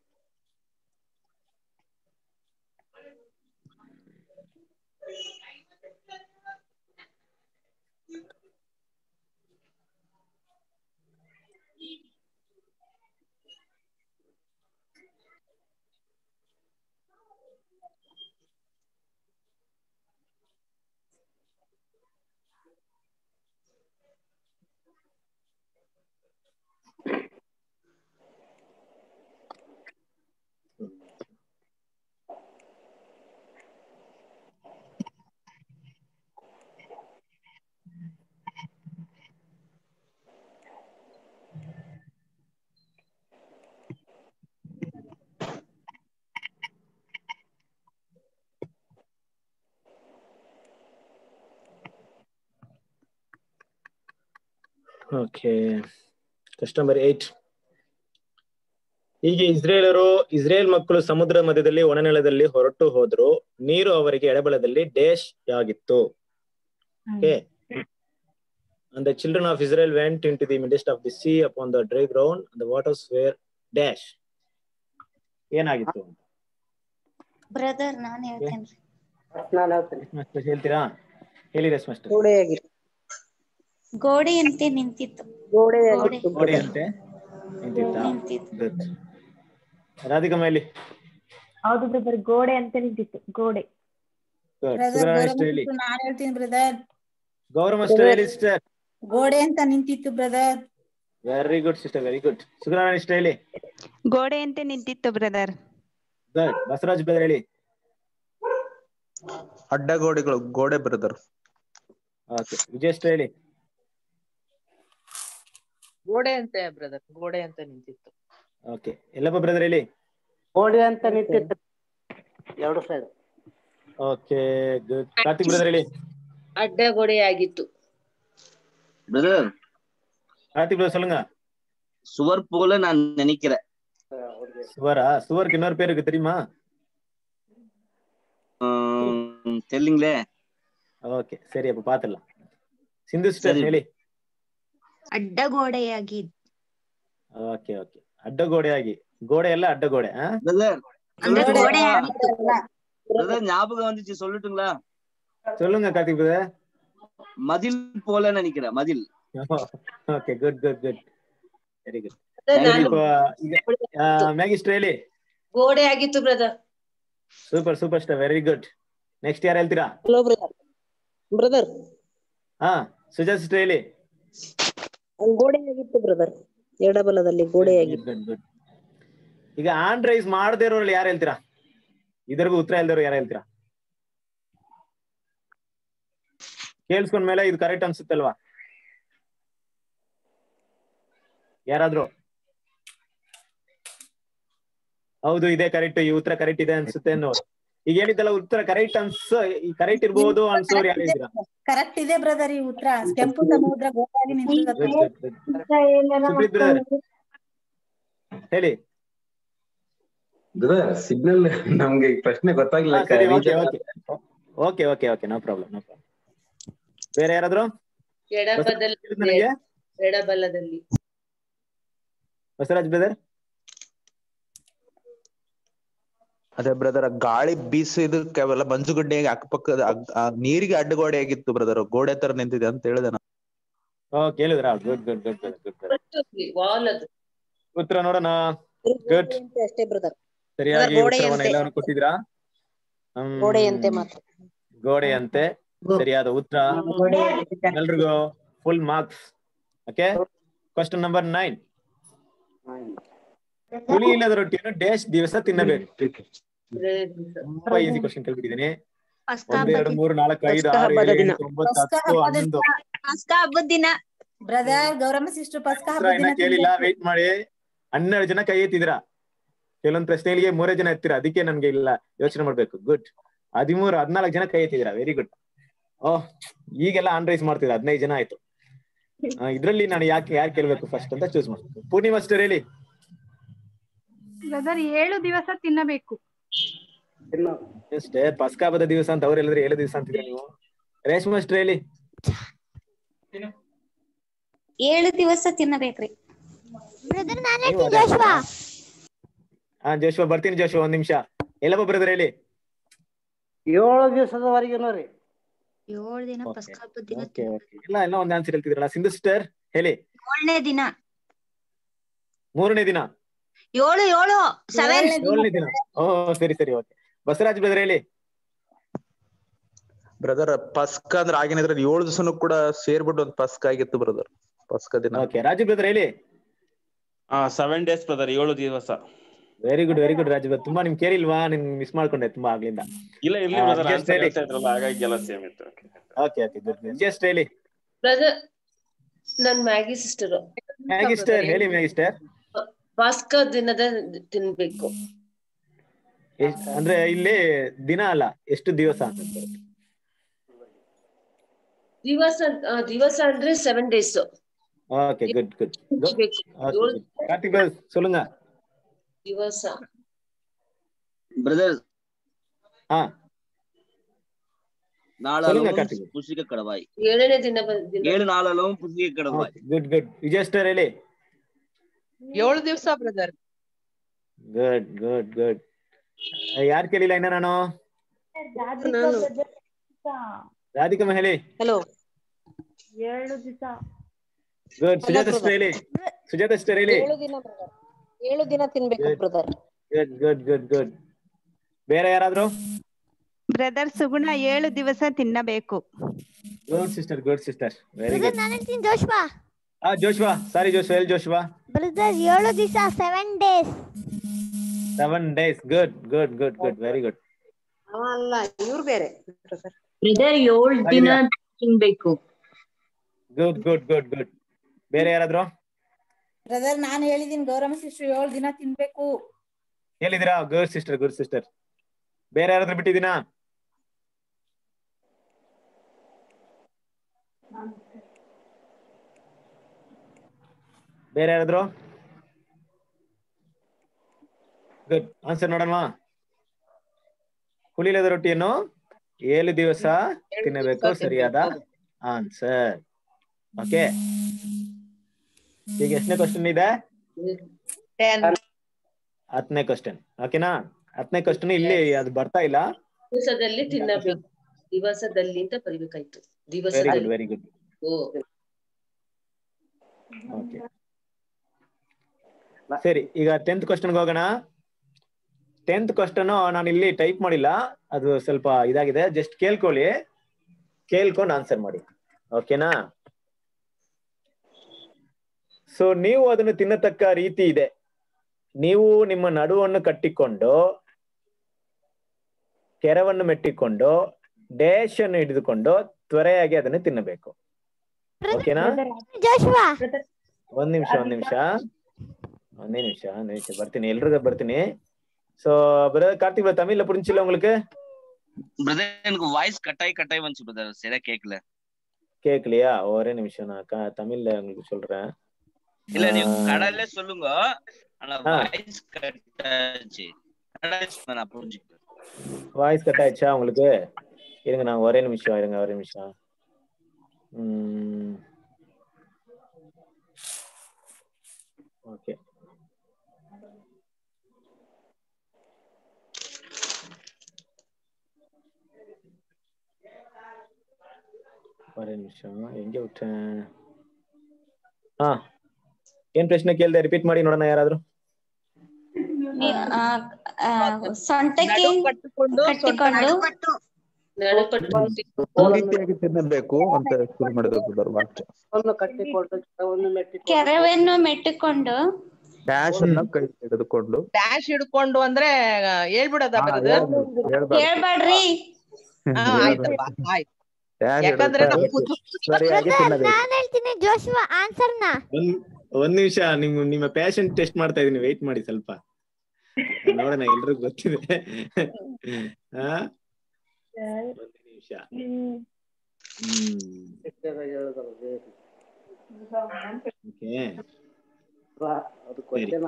S4: okay question number eight ಹೀಗೆ ಇಸ್ರೇಲರು ಇಸ್ರೇಲ್ ಮಕ್ಕಳು ಸಮುದ್ರ ಮಧ್ಯದಲ್ಲಿ ಒಣನೆಲದಲ್ಲಿ ಹೊರಟು ಹೋದ್ರು ನೀರು ಅವರಿಗೆ ಎಡಬಲದಲ್ಲಿ ಡೇಶ್ ಆಗಿತ್ತು okay And the children of Israel went into the midst of the sea upon the dry ground, and the waters were dash. ಏನಾಗಿತ್ತು
S18: ಬ್ರದರ್ ನಾನ್ ಹೇಳ್ತೇನ್ರಿ
S13: ನಾನು ಹೇಳ್ತೇನೆ
S4: ಮಾಸ್ಟರ್ ಹೇಳ್ತೀರಾ ಹೇಳಿ ರೇಸ್ ಮಾಸ್ಟರ್
S13: ಗೋಡೆಯಾಗಿತ್ತು
S18: ಗೋಡೆಯಂತೆ ನಿಂತಿತ್ತು
S13: ಗೋಡೆಯಾಗಿತ್ತು
S4: ನೋಡಿ ಅಂತೆ ನಿಂತಿತ್ತಾ
S18: ನಿಂತಿತ್ತು
S4: Good. ರಾಧಿಕಮ್ಮ ಹೇಳಿ
S3: ಹೌದು ಬ್ರದರ್ ಗೋಡೆ ಅಂತ ನಿಂತಿತ್ತು ಗೋಡೆ
S4: Good.
S12: ಬ್ರದರ್
S4: ಸುಬ್ರಹ್ಮಣ್ಯ ಅಷ್ಟೇ ಹೇಳಿ
S12: ನಾನು ಹೇಳ್ತೀನಿ ಬ್ರದರ್
S4: ಗೌರವ ಅಷ್ಟೇ ಹೇಳಿ ಸಿಸ್ಟರ್
S12: ಗೋಡೆ ಅಂತ ನಿಂತಿತ್ತು brother
S4: very good sister very good Subrahmanya ಅಷ್ಟೇ ಹೇಳಿ
S17: ಗೋಡೆಯಂತೆ ನಿಂತಿತ್ತು ಬ್ರದರ್
S4: ಗುಡ್ ಬಸವರಾಜ್ ಬ್ರದರ್ ಹೇಳಿ
S1: ಅಡ್ಡಗೋಡೆಗಳು ಗೋಡೆ ಬ್ರದರ್
S4: ಓಕೆ ವಿಜಯ್ ಅಷ್ಟೇ ಹೇಳಿ
S9: ಗೋಡೆ ಅಂತೆ ಬ್ರದರ್ ಗೋಡೆ ಅಂತ ನಿಂತಿತ್ತು
S4: ಓಕೆ ಎಲ್ಲಪ್ಪ ಬ್ರದರ್ ಹೇಳಿ
S13: ಗೋಡೆ ಅಂತ ನಿಂತಿತ್ತು ಎರಡು side
S4: okay good Karthik brother ಹೇಳಿ
S2: ಅಡ್ಡಗೋಡೆಯಾಗಿತ್ತು
S19: பிரதர்
S4: ಕಾರ್ತಿಕ್ ಬ್ರದರ್ சொல்லுங்க
S19: சுவர் போல நான் நினைக்கிறேன்
S4: சுவரா சுவருக்கு இன்னொரு பேர் இருக்கு தெரியுமா
S19: ஆம், தெரியலீங்களே
S4: ಓಕೆ ಸರಿ ಅಪ್ಪ ಪಾತಿರலாம் ಸಿಂಧು ಸಿಸ್ಟರ್
S19: ಸರಿ.
S4: ಹೇಳಿ
S8: ಅಡ್ಡಗೋಡೆಯಾಗಿ
S4: ಓಕೆ ಓಕೆ ಅಡ್ಡಗೋಡೆಯಾಗಿ ಗೋಡೆ ಎಲ್ಲ ಅಡ್ಡಗೋಡೆ ಆ
S19: பிரதர்
S8: ಅಂದ್ರೆ ಗೋಡೆ
S19: பிரதர் ஞாபகம் வந்துச்சு சொல்லட்டுங்களா
S4: சொல்லுங்க ಕಾರ್ತಿಕ್ ಬ್ರದರ್
S19: மதில் போல நினைக்கிறேன் மதில்
S4: okay good good good very good
S2: ನಾನು
S4: ಮ್ಯಾಗಿಸ್ಟರ್ ಹೇಳಿ
S2: ಗೋಡೆ ಆಗಿತ್ತು brother
S4: super super star very good next ಯಾರು ಹೇಳ್ತೀರಾ
S7: ಹಲೋ ಬ್ರದರ್ ಬ್ರದರ್
S4: ಹಾ ಸುಜಾ ಸಿಸ್ಟರ್ ಹೇಳಿ
S7: ಗೋಡೆಯಾಗಿತ್ತು ಬ್ರದರ್ ಎಡಬಲದಲ್ಲಿ ಗೋಡೆಯಾಗಿತ್ತು
S4: ಗುಡ್ ಗುಡ್ ಈಗ ಆನ್ ರೈಸ್ ಮಾಡದೇ ಇರೋರು ಯಾರು ಹೇಳ್ತೀರಾ ಇದರಿಗೂ ಉತ್ತರ ಇಲ್ದಿರೋ ಯಾರು ಹೇಳ್ತೀರಾ ಕೇಳಿಸ್ಕೊಂಡ್ಮೇಲೆ ಇದು ಕರೆಕ್ಟ್ ಅನ್ಸುತ್ತಲ್ವಾ ಯಾರಾದ್ರೂ ಹೌದು ಇದೇ ಕರೆಕ್ಟ್ ಈ ಉತ್ತರ ಕರೆಕ್ಟ್ ಇದೆ ಅನ್ಸುತ್ತೆ ಅನ್ನೋರು ಈಗ ಹೇಳಿದ್ದಲ್ಲ ಉತ್ತರ ಕರೆಕ್ಟ್ ಅನ್ಸ ಕರೆಕ್ಟ್ ಇರ್ಬೋದು ಅನ್ಸೋರು ಯಾರು ಇದ್ದೀರಾ
S12: ಕರೆಕ್ಟ್ ಇದೆ ಬ್ರದರ್ ಈ ಉತ್ತರ ಕೆಂಪು ಸಮುದ್ರ ಗೋವಾಗಿ ನಿಂತಿದೆ
S4: Good, good, good. Supreeth brother ಹೇಳಿ
S20: ಬ್ರದರ್ ಸಿಗ್ನಲ್ ನಮ್ಗೆ ಈ ಪ್ರಶ್ನೆ ಗೊತ್ತಾಗ್ಲಿಲ್ಲ
S4: ಹಾ, ಸರಿ okay
S20: reach
S4: okay okay okay okay no problem no problem ಬೇರೆ ಯಾರಾದ್ರು
S2: ಎಡಬಲದಲ್ಲಿ
S4: ನನಗೆ
S2: ಎಡಬಲದಲ್ಲಿ
S4: ಬಸವರಾಜ್ ಬ್ರದರ್
S1: ಅದೇ ಬ್ರದರ್ ಗಾಳಿ ಬೀಸಿದಕ್ಕೆ ಅವೆಲ್ಲ ಮಂಜುಗಡ್ಡೆ ಅಕ್ಕಪಕ್ಕದ ಅಗ್- ಆ ನೀರಿಗೆ ಅಡ್ಡಗೋಡೆ ಆಗಿತ್ತು ಬ್ರದರ್ ಗೋಡೆ ತರ ನಿಂತಿದೆ ಅಂತ ಹೇಳಿದೆ ನಾನು
S4: ಓ ಕೇಳಿದ್ರ good good good good good
S2: wall ಅದು
S4: ಉತ್ತರ ನೋಡೋಣ ಗುಡ್
S7: ಅಷ್ಟೇ ಬ್ರದರ್
S4: ಸರಿಯಾಗಿ
S7: ಗೋಡೆಯಂತೆ.
S4: ಉತ್ತರವನ್ನ ಎಲ್ಲರೂ ಕೊಟ್ಟಿದ್ದೀರಾ ಹ್ಮ್.
S7: ಗೋಡೆಯಂತೆ ಮಾತ್ರ
S4: ಗೋಡೆಯಂತೆ ಸರಿಯಾದ ಉತ್ತರ ಎಲ್ರಿಗೂ full marks okay question number nine ಹುಳಿ ಇಲ್ಲದ ರೊಟ್ಟಿಯನ್ನು ಡೇಶ್ ದಿವಸ ತಿನ್ನಬೇಕು ತುಂಬಾ ಈಸಿ ಕ್ವಶನ್ ಕೇಳ್ಬಿಟ್ಟಿದ್ದೀನಿ ಒಂದು ಎರಡು ಮೂರು ನಾಲ್ಕು ಐದು
S7: ಪಸ್ಕ
S4: ಆರು
S7: ಹಬ್ಬದ
S4: ಏಳು
S7: ದಿನ.
S4: ಎಂಟು ಒಂಬತ್ತು
S12: ಪಸ್ಕ
S4: ಹತ್ತು
S12: ಹಬ್ಬದ
S4: ಹನ್ನೊಂದು
S12: ಪಸ್ಕ ಹಬ್ಬದ ದಿನ ಬ್ರದರ್ ಗೌರಮ್ಮ ಸಿಸ್ಟರ್ ಪಸ್ಕ
S4: ಉತ್ತರ
S12: ಹಬ್ಬದ
S4: ಇನ್ನ
S12: ದಿನ
S4: ಕೇಳಿಲ್ಲ
S12: ತಿನ್ಬೇಕು.
S4: ವೇಟ್ ಮಾಡಿ ಹನ್ನೆರಡು ಜನ ಕೈ ಎತ್ತಿದಿರಾ ಕೆಲವೊಂದು ಪ್ರಶ್ನೆಗಳಿಗೆ ಮೂರೇ ಜನ ಎತ್ತಿರ ಅದಕ್ಕೆ ನನ್ಗೆ ಇಲ್ಲ ಯೋಚನೆ ಮಾಡ್ಬೇಕು ಗುಡ್ ಹದಿಮೂರು ಹದಿನಾಲ್ಕು ಜನ ಕೈ ಎತ್ತಿದಿರಾ ವೆರಿ ಗುಡ್ ಓಹ್ ಈಗೆಲ್ಲ ಆನ್ ರೈಸ್ ಮಾಡ್ತಿದ್ರು ಹದಿನೈದು ಜನ ಆಯ್ತು ಆ, ಇದ್ರಲ್ಲಿ ನಾನು ಯಾಕೆ ಯಾರು ಕೇಳ್ಬೇಕು ಫಸ್ಟ್ ಅಂತ ಚೂಸ್ ಮಾಡ್ಬೇಕು ಪೂರ್ಣಿಮಾ ಅಷ್ಟರ್ ಹೇಳಿ
S14: ಬ್ರದರ್ ಏಳು ದಿವಸ ತಿನ್ನಬೇಕು
S4: ಅಷ್ಟೇ ಪಸ್ಕ ಹಬ್ಬದ ದಿವಸ ಅಂತ ಅವ್ರು ಹೇಳಿದ್ರೆ ಏಳು ದಿವಸ ಅಂತಿದ್ರೆ ನೀವು ರೇಷ್ಮೆ ಅಷ್ಟರ್ ಹೇಳಿ
S18: ಏಳು ದಿವಸ ತಿನ್ನಬೇಕ್ರಿ
S10: ಬ್ರದರ್ ನಾನು
S4: ನೀವು
S10: ಹೇಳ್ತೀನಿ
S4: ಅದೇ
S10: ಜೋಶ್ವಾ
S4: ಹಾ ಜೋಶ್ವಾ ಬರ್ತೀನಿ ಜೋಶ್ವಾ ಒಂದ್ ನಿಮಿಷ ಎಲ್ಲಪ್ಪ ಬ್ರದರ್ ಹೇಳಿ
S13: ಏಳು ದಿವಸದವರೆಗೇನು ರೀ
S8: ಏಳು ದಿನ ಪಸ್ಕ ಹಬ್ಬದ ದಿನ
S4: ಓಕೆ ಓಕೆ ಎಲ್ಲ ಎಲ್ಲ ಒಂದ್ ಆನ್ಸರ್ ಹೇಳ್ತಿದ್ರಲ್ಲ ಸಿಂಧು ಸಿಸ್ಟರ್ ಹೇಳಿ
S8: ಏಳನೇ ದಿನ
S4: ಮೂರನೇ ದಿನ
S8: ಏಳು ಏಳು ಸೆವೆನ್
S4: ಏಳನೇ ದಿನ ಓ ಸರಿ ಸರಿ ಓಕೆ ಬಸವರಾಜ್ ಬ್ರದರ್ ಹೇಳಿ
S1: ಬ್ರದರ್ ಪಸ್ಕ ಅಂದ್ರೆ ಆಗಿನ ಇದ್ರಲ್ಲಿ ಏಳು ದಿವಸನು ಕೂಡ ಸೇರ್ಬಿಟ್ಟು ಒಂದು ಪಸ್ಕ ಆಗಿತ್ತು ಬ್ರದರ್ ಪಸ್ಕ ದಿನ
S4: ಓಕೆ ರಾಜು ಬ್ರದರ್ ಹೇಳಿ
S5: ಹಾ ಸೆವೆನ್ ಡೇಸ್ ಬ್ರದರ್ ಏಳು ದಿವಸ
S4: very good very good Raju brother. ತುಂಬಾ ನಿಮ್ ಕೇಳಿಲ್ವಾ ನಿಮ್ ಮಿಸ್ ಮಾಡ್ಕೊಂಡೆ ತುಂಬಾ ಆಗ್ಲಿಂದ
S5: ಇಲ್ಲ ಇರ್ಲಿ
S4: ಆ,
S5: ಬ್ರದರ್
S4: just
S5: ಆನ್ಸರ್
S4: ಹೇಳಿ.
S5: ಹೇಳ್ತಾ ಇದ್ರಲ್ಲ ಹಾಗಾಗಿ ಎಲ್ಲ ಸೇಮ್ ಇತ್ತು
S4: ಓಕೆ ಓಕೆ ಗುಡ್ ಜಸ್ಟ್ ಹೇಳಿ
S2: ಬ್ರದರ್ ನನ್ ಮ್ಯಾಗಿ ಸಿಸ್ಟರ್
S4: ಮ್ಯಾಗಿಸ್ಟರ್ ಹೇಳಿ ಮ್ಯಾಗಿಸ್ಟರ್
S2: ಪಾಸ್ಕ ದಿನದ ತಿನ್ಬೇಕು
S4: ಎಷ್ಟ್- ಅಂದ್ರೆ ಇಲ್ಲಿ ದಿನ ಅಲ್ಲ ಎಷ್ಟು ದಿವಸ ಅಂತ ಬರುತ್ತೆ.
S2: ದಿವಸ ಆ, ದಿವಸ ಅಂದ್ರೆ seven days
S4: okay good good
S2: ಬೇಕು ಏಳು
S4: ಕಾರ್ತಿಕ್ brother, சொல்லுங்க
S2: ದಿವಸ
S19: பிரதர்
S4: ಹಾ சொல்லுங்க
S19: நாளளவும்
S4: ಕಾರ್ತಿಕ್
S19: புசிக்க கடவாய்
S2: ಏಳನೇ ದಿನ ಬ- ದಿನ
S19: ஏழு நாளளவும் புசிக்க கடவாய்
S4: ಗುಡ್ ಗುಡ್ ವಿಜಯಸ್ಟರ್ ಹೇಳಿ
S9: ಏಳು ದಿವಸ ಬ್ರದರ್
S4: ಗುಡ್ ಗುಡ್ ಗುಡ್ ಯಾರು ಕೇಳಿಲ್ಲ ಇನ್ನ ನಾನು ರಾಧಿಕಮ್ಮ ಹೇಳಿ
S7: ಹಲೋ
S3: ಏಳು ದಿವಸ
S4: ಗುಡ್ ಸುಜಾತ sister ಹೇಳಿ ಸುಜಾತ sister ಹೇಳಿ
S7: ಏಳು ದಿನ ಬ್ರದರ್ ಏಳು ದಿನ ತಿನ್ಬೇಕು brother
S4: good good good good ಬೇರೆ ಯಾರಾದ್ರು
S17: ಬ್ರದರ್ ಸುಗುಣ ಏಳು ದಿವಸ ತಿನ್ನಬೇಕು
S4: good sister good sister very
S10: brother
S4: good
S10: ನಾನು ಹೇಳ್ತೀನಿ ಜೋಶ್ವಾ
S4: ಆ ಜೋಶ್ವಾ ಸಾರಿ ಜೋಶ್ವಾ ಎಲ್ ಜೋಶ್ವಾ
S10: ಬ್ರದರ್ ಏಳು ದಿವಸ seven days
S4: seven days good good good good very good
S7: ಅವ ಅಲ್ಲ ಇವ್ರು ಬೇರೆ ಬ್ರದರ್
S15: ಬ್ರದರ್ ಏಳು ದಿನ ತಿನ್ಬೇಕು
S4: ಗುಡ್ ಗುಡ್ ಗುಡ್ ಗುಡ್ ಬೇರೆ ಯಾರಾದ್ರು
S12: ಬ್ರದರ್ ನಾನು ಹೇಳಿದೀನಿ ಗೌರಮ್ಮ ಸಿಸ್ಟರ್ ಏಳು ದಿನ ತಿನ್ಬೇಕು
S4: ಹೇಳಿದಿರಾ ಗುಡ್ ಸಿಸ್ಟರ್ ಗುಡ್ ಸಿಸ್ಟರ್ ಬೇರೆ ಯಾರಾದ್ರೂ ಬಿಟ್ಟಿದ್ದೀನಾ ಬೇರೆ ಯಾರಾದ್ರು ಗುಡ್ ಆನ್ಸರ್ ನೋಡೋಣವಾ ಹುಳಿಲದ ರೊಟ್ಟಿಯನ್ನು ಏಳು ದಿವಸ ತಿನ್ನಬೇಕು ಸರಿಯಾದ ಆನ್ಸರ್ ಓಕೆ ಈಗ ಎಷ್ಟನೇ ಕ್ವಶನ್ ಇದೆ ಹತ್ತನೇ ಕ್ವಶನ್ ಓಕೆನಾ ಹತ್ತನೇ ಕ್ವಶನ್ ಇಲ್ಲಿ ಅದು ಬರ್ತಾ ಇಲ್ಲ
S2: ದಿವಸದಲ್ಲಿ ತಿನ್ನಬೇಕು ದಿವಸದಲ್ಲಿ ಅಂತ ಬರಿಬೇಕಾಯ್ತು
S4: ವೆರಿ ಗುಡ್
S2: ದಿವಸದಲ್ಲಿ
S4: ವೆರಿ ಗುಡ್
S2: ಓ
S4: ಓಕೆ ಸರಿ ಈಗ ಟೆಂತ್ ಕ್ವಶನ್ಗೆ ಹೋಗೋಣ ಟೆಂತ್ ಕ್ವಶನ್ ನಾನು ಇಲ್ಲಿ ಟೈಪ್ ಮಾಡಿಲ್ಲ ಅದು ಸ್ವಲ್ಪ ಇದಾಗಿದೆ ಜಸ್ಟ್ ಕೇಳ್ಕೊಳ್ಳಿ ಕೇಳ್ಕೊಂಡು ಆನ್ಸರ್ ಮಾಡಿ ಓಕೆನಾ ಸೊ ನೀವು ಅದನ್ನು ತಿನ್ನತಕ್ಕ ರೀತಿ ಇದೆ ನೀವು ನಿಮ್ಮ ನಡುವನ್ನು ಕಟ್ಟಿಕೊಂಡು ಕೆರವನ್ನು ಮೆಟ್ಟಿಕೊಂಡು ಡೇಶ್ ಅನ್ನು ಹಿಡಿದುಕೊಂಡು ತ್ವರೆಯಾಗಿ ಅದನ್ನು ತಿನ್ನಬೇಕು ಓಕೆನಾ
S10: ಜೋಶ್ವಾ
S4: ಒಂದ್ ನಿಮಿಷ ಒಂದ್ ನಿಮಿಷ ಒಂದೇ ನಿಮಿಷ ಒಂದ್ ನಿಮಿಷ ಬರ್ತೀನಿ ಎಲ್ರಿಗೂ ಬರ್ತೀನಿ சோ பிரதர் கார்த்திக் brother, தமிழ்ல புரிஞ்சுல உங்களுக்கு
S6: பிரதர் எனக்கு வாய்ஸ் கட்டாய் கட்டாய் வந்துச்சு பிரதர் சரியா கேட்கல
S4: கேட்கலையா ஒரே நிமிஷம் நான் க- தமிழ்ல உங்களுக்கு சொல்றேன்
S6: இல்ல நீங்க
S4: ஆஹ்
S6: கடல்ல சொல்லுங்க ஆனா
S4: ஆ.
S6: வாய்ஸ் கட்டாச்சு கடல்ல சொன்னா நான் புரிஞ்சுக்கிறேன்
S4: வாய்ஸ் கட் ஆயிடுச்சா உங்களுக்கு இருங்க நான் ஒரே நிமிஷம் இருங்க ஒரே நிமிஷம் ஓகே ஒரே ನಿಮಿಷ ಹೆಂಗೆ ಬಿಟ್ಟೆ ಹಾ ಏನ್ ಪ್ರಶ್ನೆ ಕೇಳ್ದೆ ರಿಪೀಟ್ ಮಾಡಿ ನೋಡೋಣ ಯಾರಾದ್ರೂ
S18: ಆ, ಆ, ಸೊಂಟಕ್ಕೆ
S9: ಕಟ್ಟಿಕೊಂಡು
S18: ಕಟ್ಟಿಕೊಂಡು
S1: ಯಾವ ರೀತಿಯಾಗಿ ತಿನ್ನಬೇಕು ಅಂತ ಶುರು ಮಾಡಿದ್ರು ಬ್ರದರ್ ವಾಕ್ಯ
S13: ಒಂದು ಕಟ್ಟಿಕೊಂಡು ಒಂದು ಮೆಟ್ಟಿಕೊಂಡು
S18: ಕೆರವನ್ನು ಮೆಟ್ಟಿಕೊಂಡು
S1: ಡ್ಯಾಶ್ ಅನ್ನ ಕೈ ಹಿಡಿದುಕೊಂಡು
S9: ಡ್ಯಾಶ್ ಹಿಡ್ಕೊಂಡು ಅಂದ್ರೆ ಆ, ಹೇಳ್ಬಿಡದ
S1: ಹಾ,
S9: ಬ್ರದರ್
S1: ಹೇಳ್ಬಾರ್ದು, ಹೇಳ್ಬಾರ್ದು.
S18: ಹೇಳ್ಬೇಡ್ರಿ
S9: ಹಾ ಆಯ್ತಪ್ಪ ಆಯ್ತು
S1: ಡ್ಯಾಶ್
S9: ಯಾಕಂದ್ರೆ
S1: ಹಿಡಿದು
S9: ನಾವು
S1: ಸರಿಯಾಗಿ ತಿನ್ನಬೇಕು
S10: ನಾನ್ ಹೇಳ್ತೀನಿ ಜೋಶುವ ಆನ್ಸರ್ನ
S4: ಒಂದ್ ಒಂದ್ ನಿಮಿಷ ನಿಮ್ ನಿಮ್ಮ ಪ್ಯಾಷನ್ ಟೆಸ್ಟ್ ಮಾಡ್ತಾ ಇದೀನಿ ವೆಯ್ಟ್ ಮಾಡಿ ಸ್ವಲ್ಪ ನೋಡೋಣ ಎಲ್ರಿಗೂ ಗೊತ್ತಿದೆ ಹಾ ಒಂದ್ ನಿಮಿಷ ಹ್ಮ್ ಓಕೆ
S13: ಅದು ಕ್ವಶನ್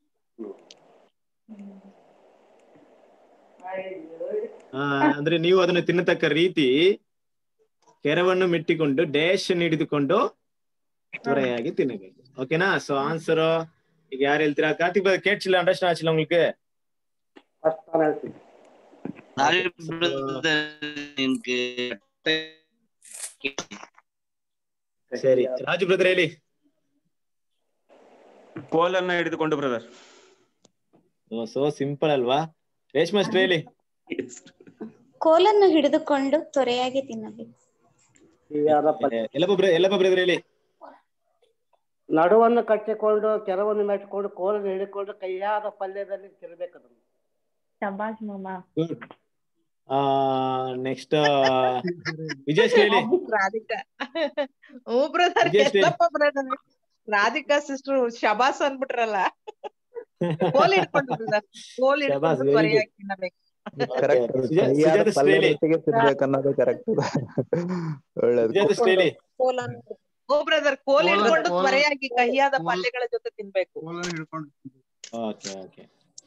S4: ಹಾ ಅಂದ್ರೆ ನೀವು ಅದನ್ನು ತಿನ್ನತಕ್ಕ ರೀತಿ ಕೆರವನ್ನು ಮೆಟ್ಟಿಕೊಂಡು ಡ್ಯಾಶ್ ಹಿಡಿದುಕೊಂಡು ತ್ವರೆಯಾಗಿ ತಿನ್ನಬೇಕು ಓಕೆನಾ ಸೊ ಆನ್ಸರ್ ಈಗ ಯಾರು ಹೇಳ್ತೀರಾ ಕಾರ್ತಿಕ್ brother, ಕೇಳ್ಸಿಲ್ಲ ಅಂಡರ್ಸ್ಟಾಂಡ್ ಆಚಿಲ್ಲ உங்களுக்கு
S6: ಸಾರಿ ಬ್ರದರ್ எனக்கு
S4: ಸರಿ ರಾಜು ಬ್ರದರ್ ಹೇಳಿ
S5: ಕೋಲನ್ನ ಹಿಡಿದುಕೊಂಡು ಬ್ರದರ್
S4: ಸೊ ಸಿಂಪಲ್ ಅಲ್ವಾ ರೇಷ್ಮಾ ಅಷ್ಟೇ ಹೇಳಿ
S18: ಕೋಲನ್ನು ಹಿಡಿದುಕೊಂಡು ತ್ವರೆಯಾಗಿ ತಿನ್ನಬೇಕು
S4: ಎಲ್ಲಪ್ಪ ಬ್ರ ಎಲ್ಲಪ್ಪ ಬ್ರದರ್ ಹೇಳಿ
S13: ನಡುವನ್ನು ಕಟ್ಟಿಕೊಂಡು ಕೆರವನ್ನು ಮೆಟ್ಟಿಕೊಂಡು ಕೋಲನ್ನು ಹಿಡಿಕೊಂಡು ಕೈಯಾದ ಪಲ್ಯದಲ್ಲಿ ತಿರ್ಬೇಕು ಅದನ್ನು
S3: ಶಬಾಷ್ ಮಾಮ
S4: ಗುಡ್ ನೆಕ್ಸ್ಟ್ ವಿಜಯ್ ಹೇಳಿ
S9: ರಾಧಿಕಾ ಹ್ಞೂ ಬ್ರದರ್
S4: ವಿಜಯ್ ಶ್ರೀ.
S9: ಎಲ್ಲಪ್ಪ ಬ್ರದರ್ ರಾಧಿಕಾ ಸಿಸ್ಟರ್ ಶಬಾಸ್ ಅಂದ್ಬಿಟ್ರಲ್ಲ ಕೋಲ್ ಹಿಡ್ಕೊಂಡು ಬ್ರದರ್ ಕೋಲ್
S4: ಶಬಾಸ್,
S9: ಹಿಡ್ಕೊಂಡು
S4: very good.
S9: ತ್ವರೆಯಾಗಿ ತಿನ್ನಬೇಕು
S1: ಕರೆಕ್ಟ್
S4: ಸುಜಾ-
S1: ಕೈಯಾದ
S4: ಸುಜಾತ
S1: ಪಲ್ಯ
S4: ಶ್ರೇಲಿ.
S1: ಜೊತೆಗೆ ತಿನ್ಬೇಕನ್ನೋದು ಕರೆಕ್ಟ್ ಒಳ್ಳೇದು
S4: ವಿಜಯ್ ಹೇಳಿ
S9: ಕೋಲನ್ನು ಓ ಬ್ರದರ್ ಕೋಲ್ ಹಿಡ್ಕೊಂಡು ತ್ವರೆಯಾಗಿ ಕಹಿಯಾದ ಪಲ್ಯಗಳ ಜೊತೆ ತಿನ್ಬೇಕು
S4: ಓಕೆ ಓಕೆ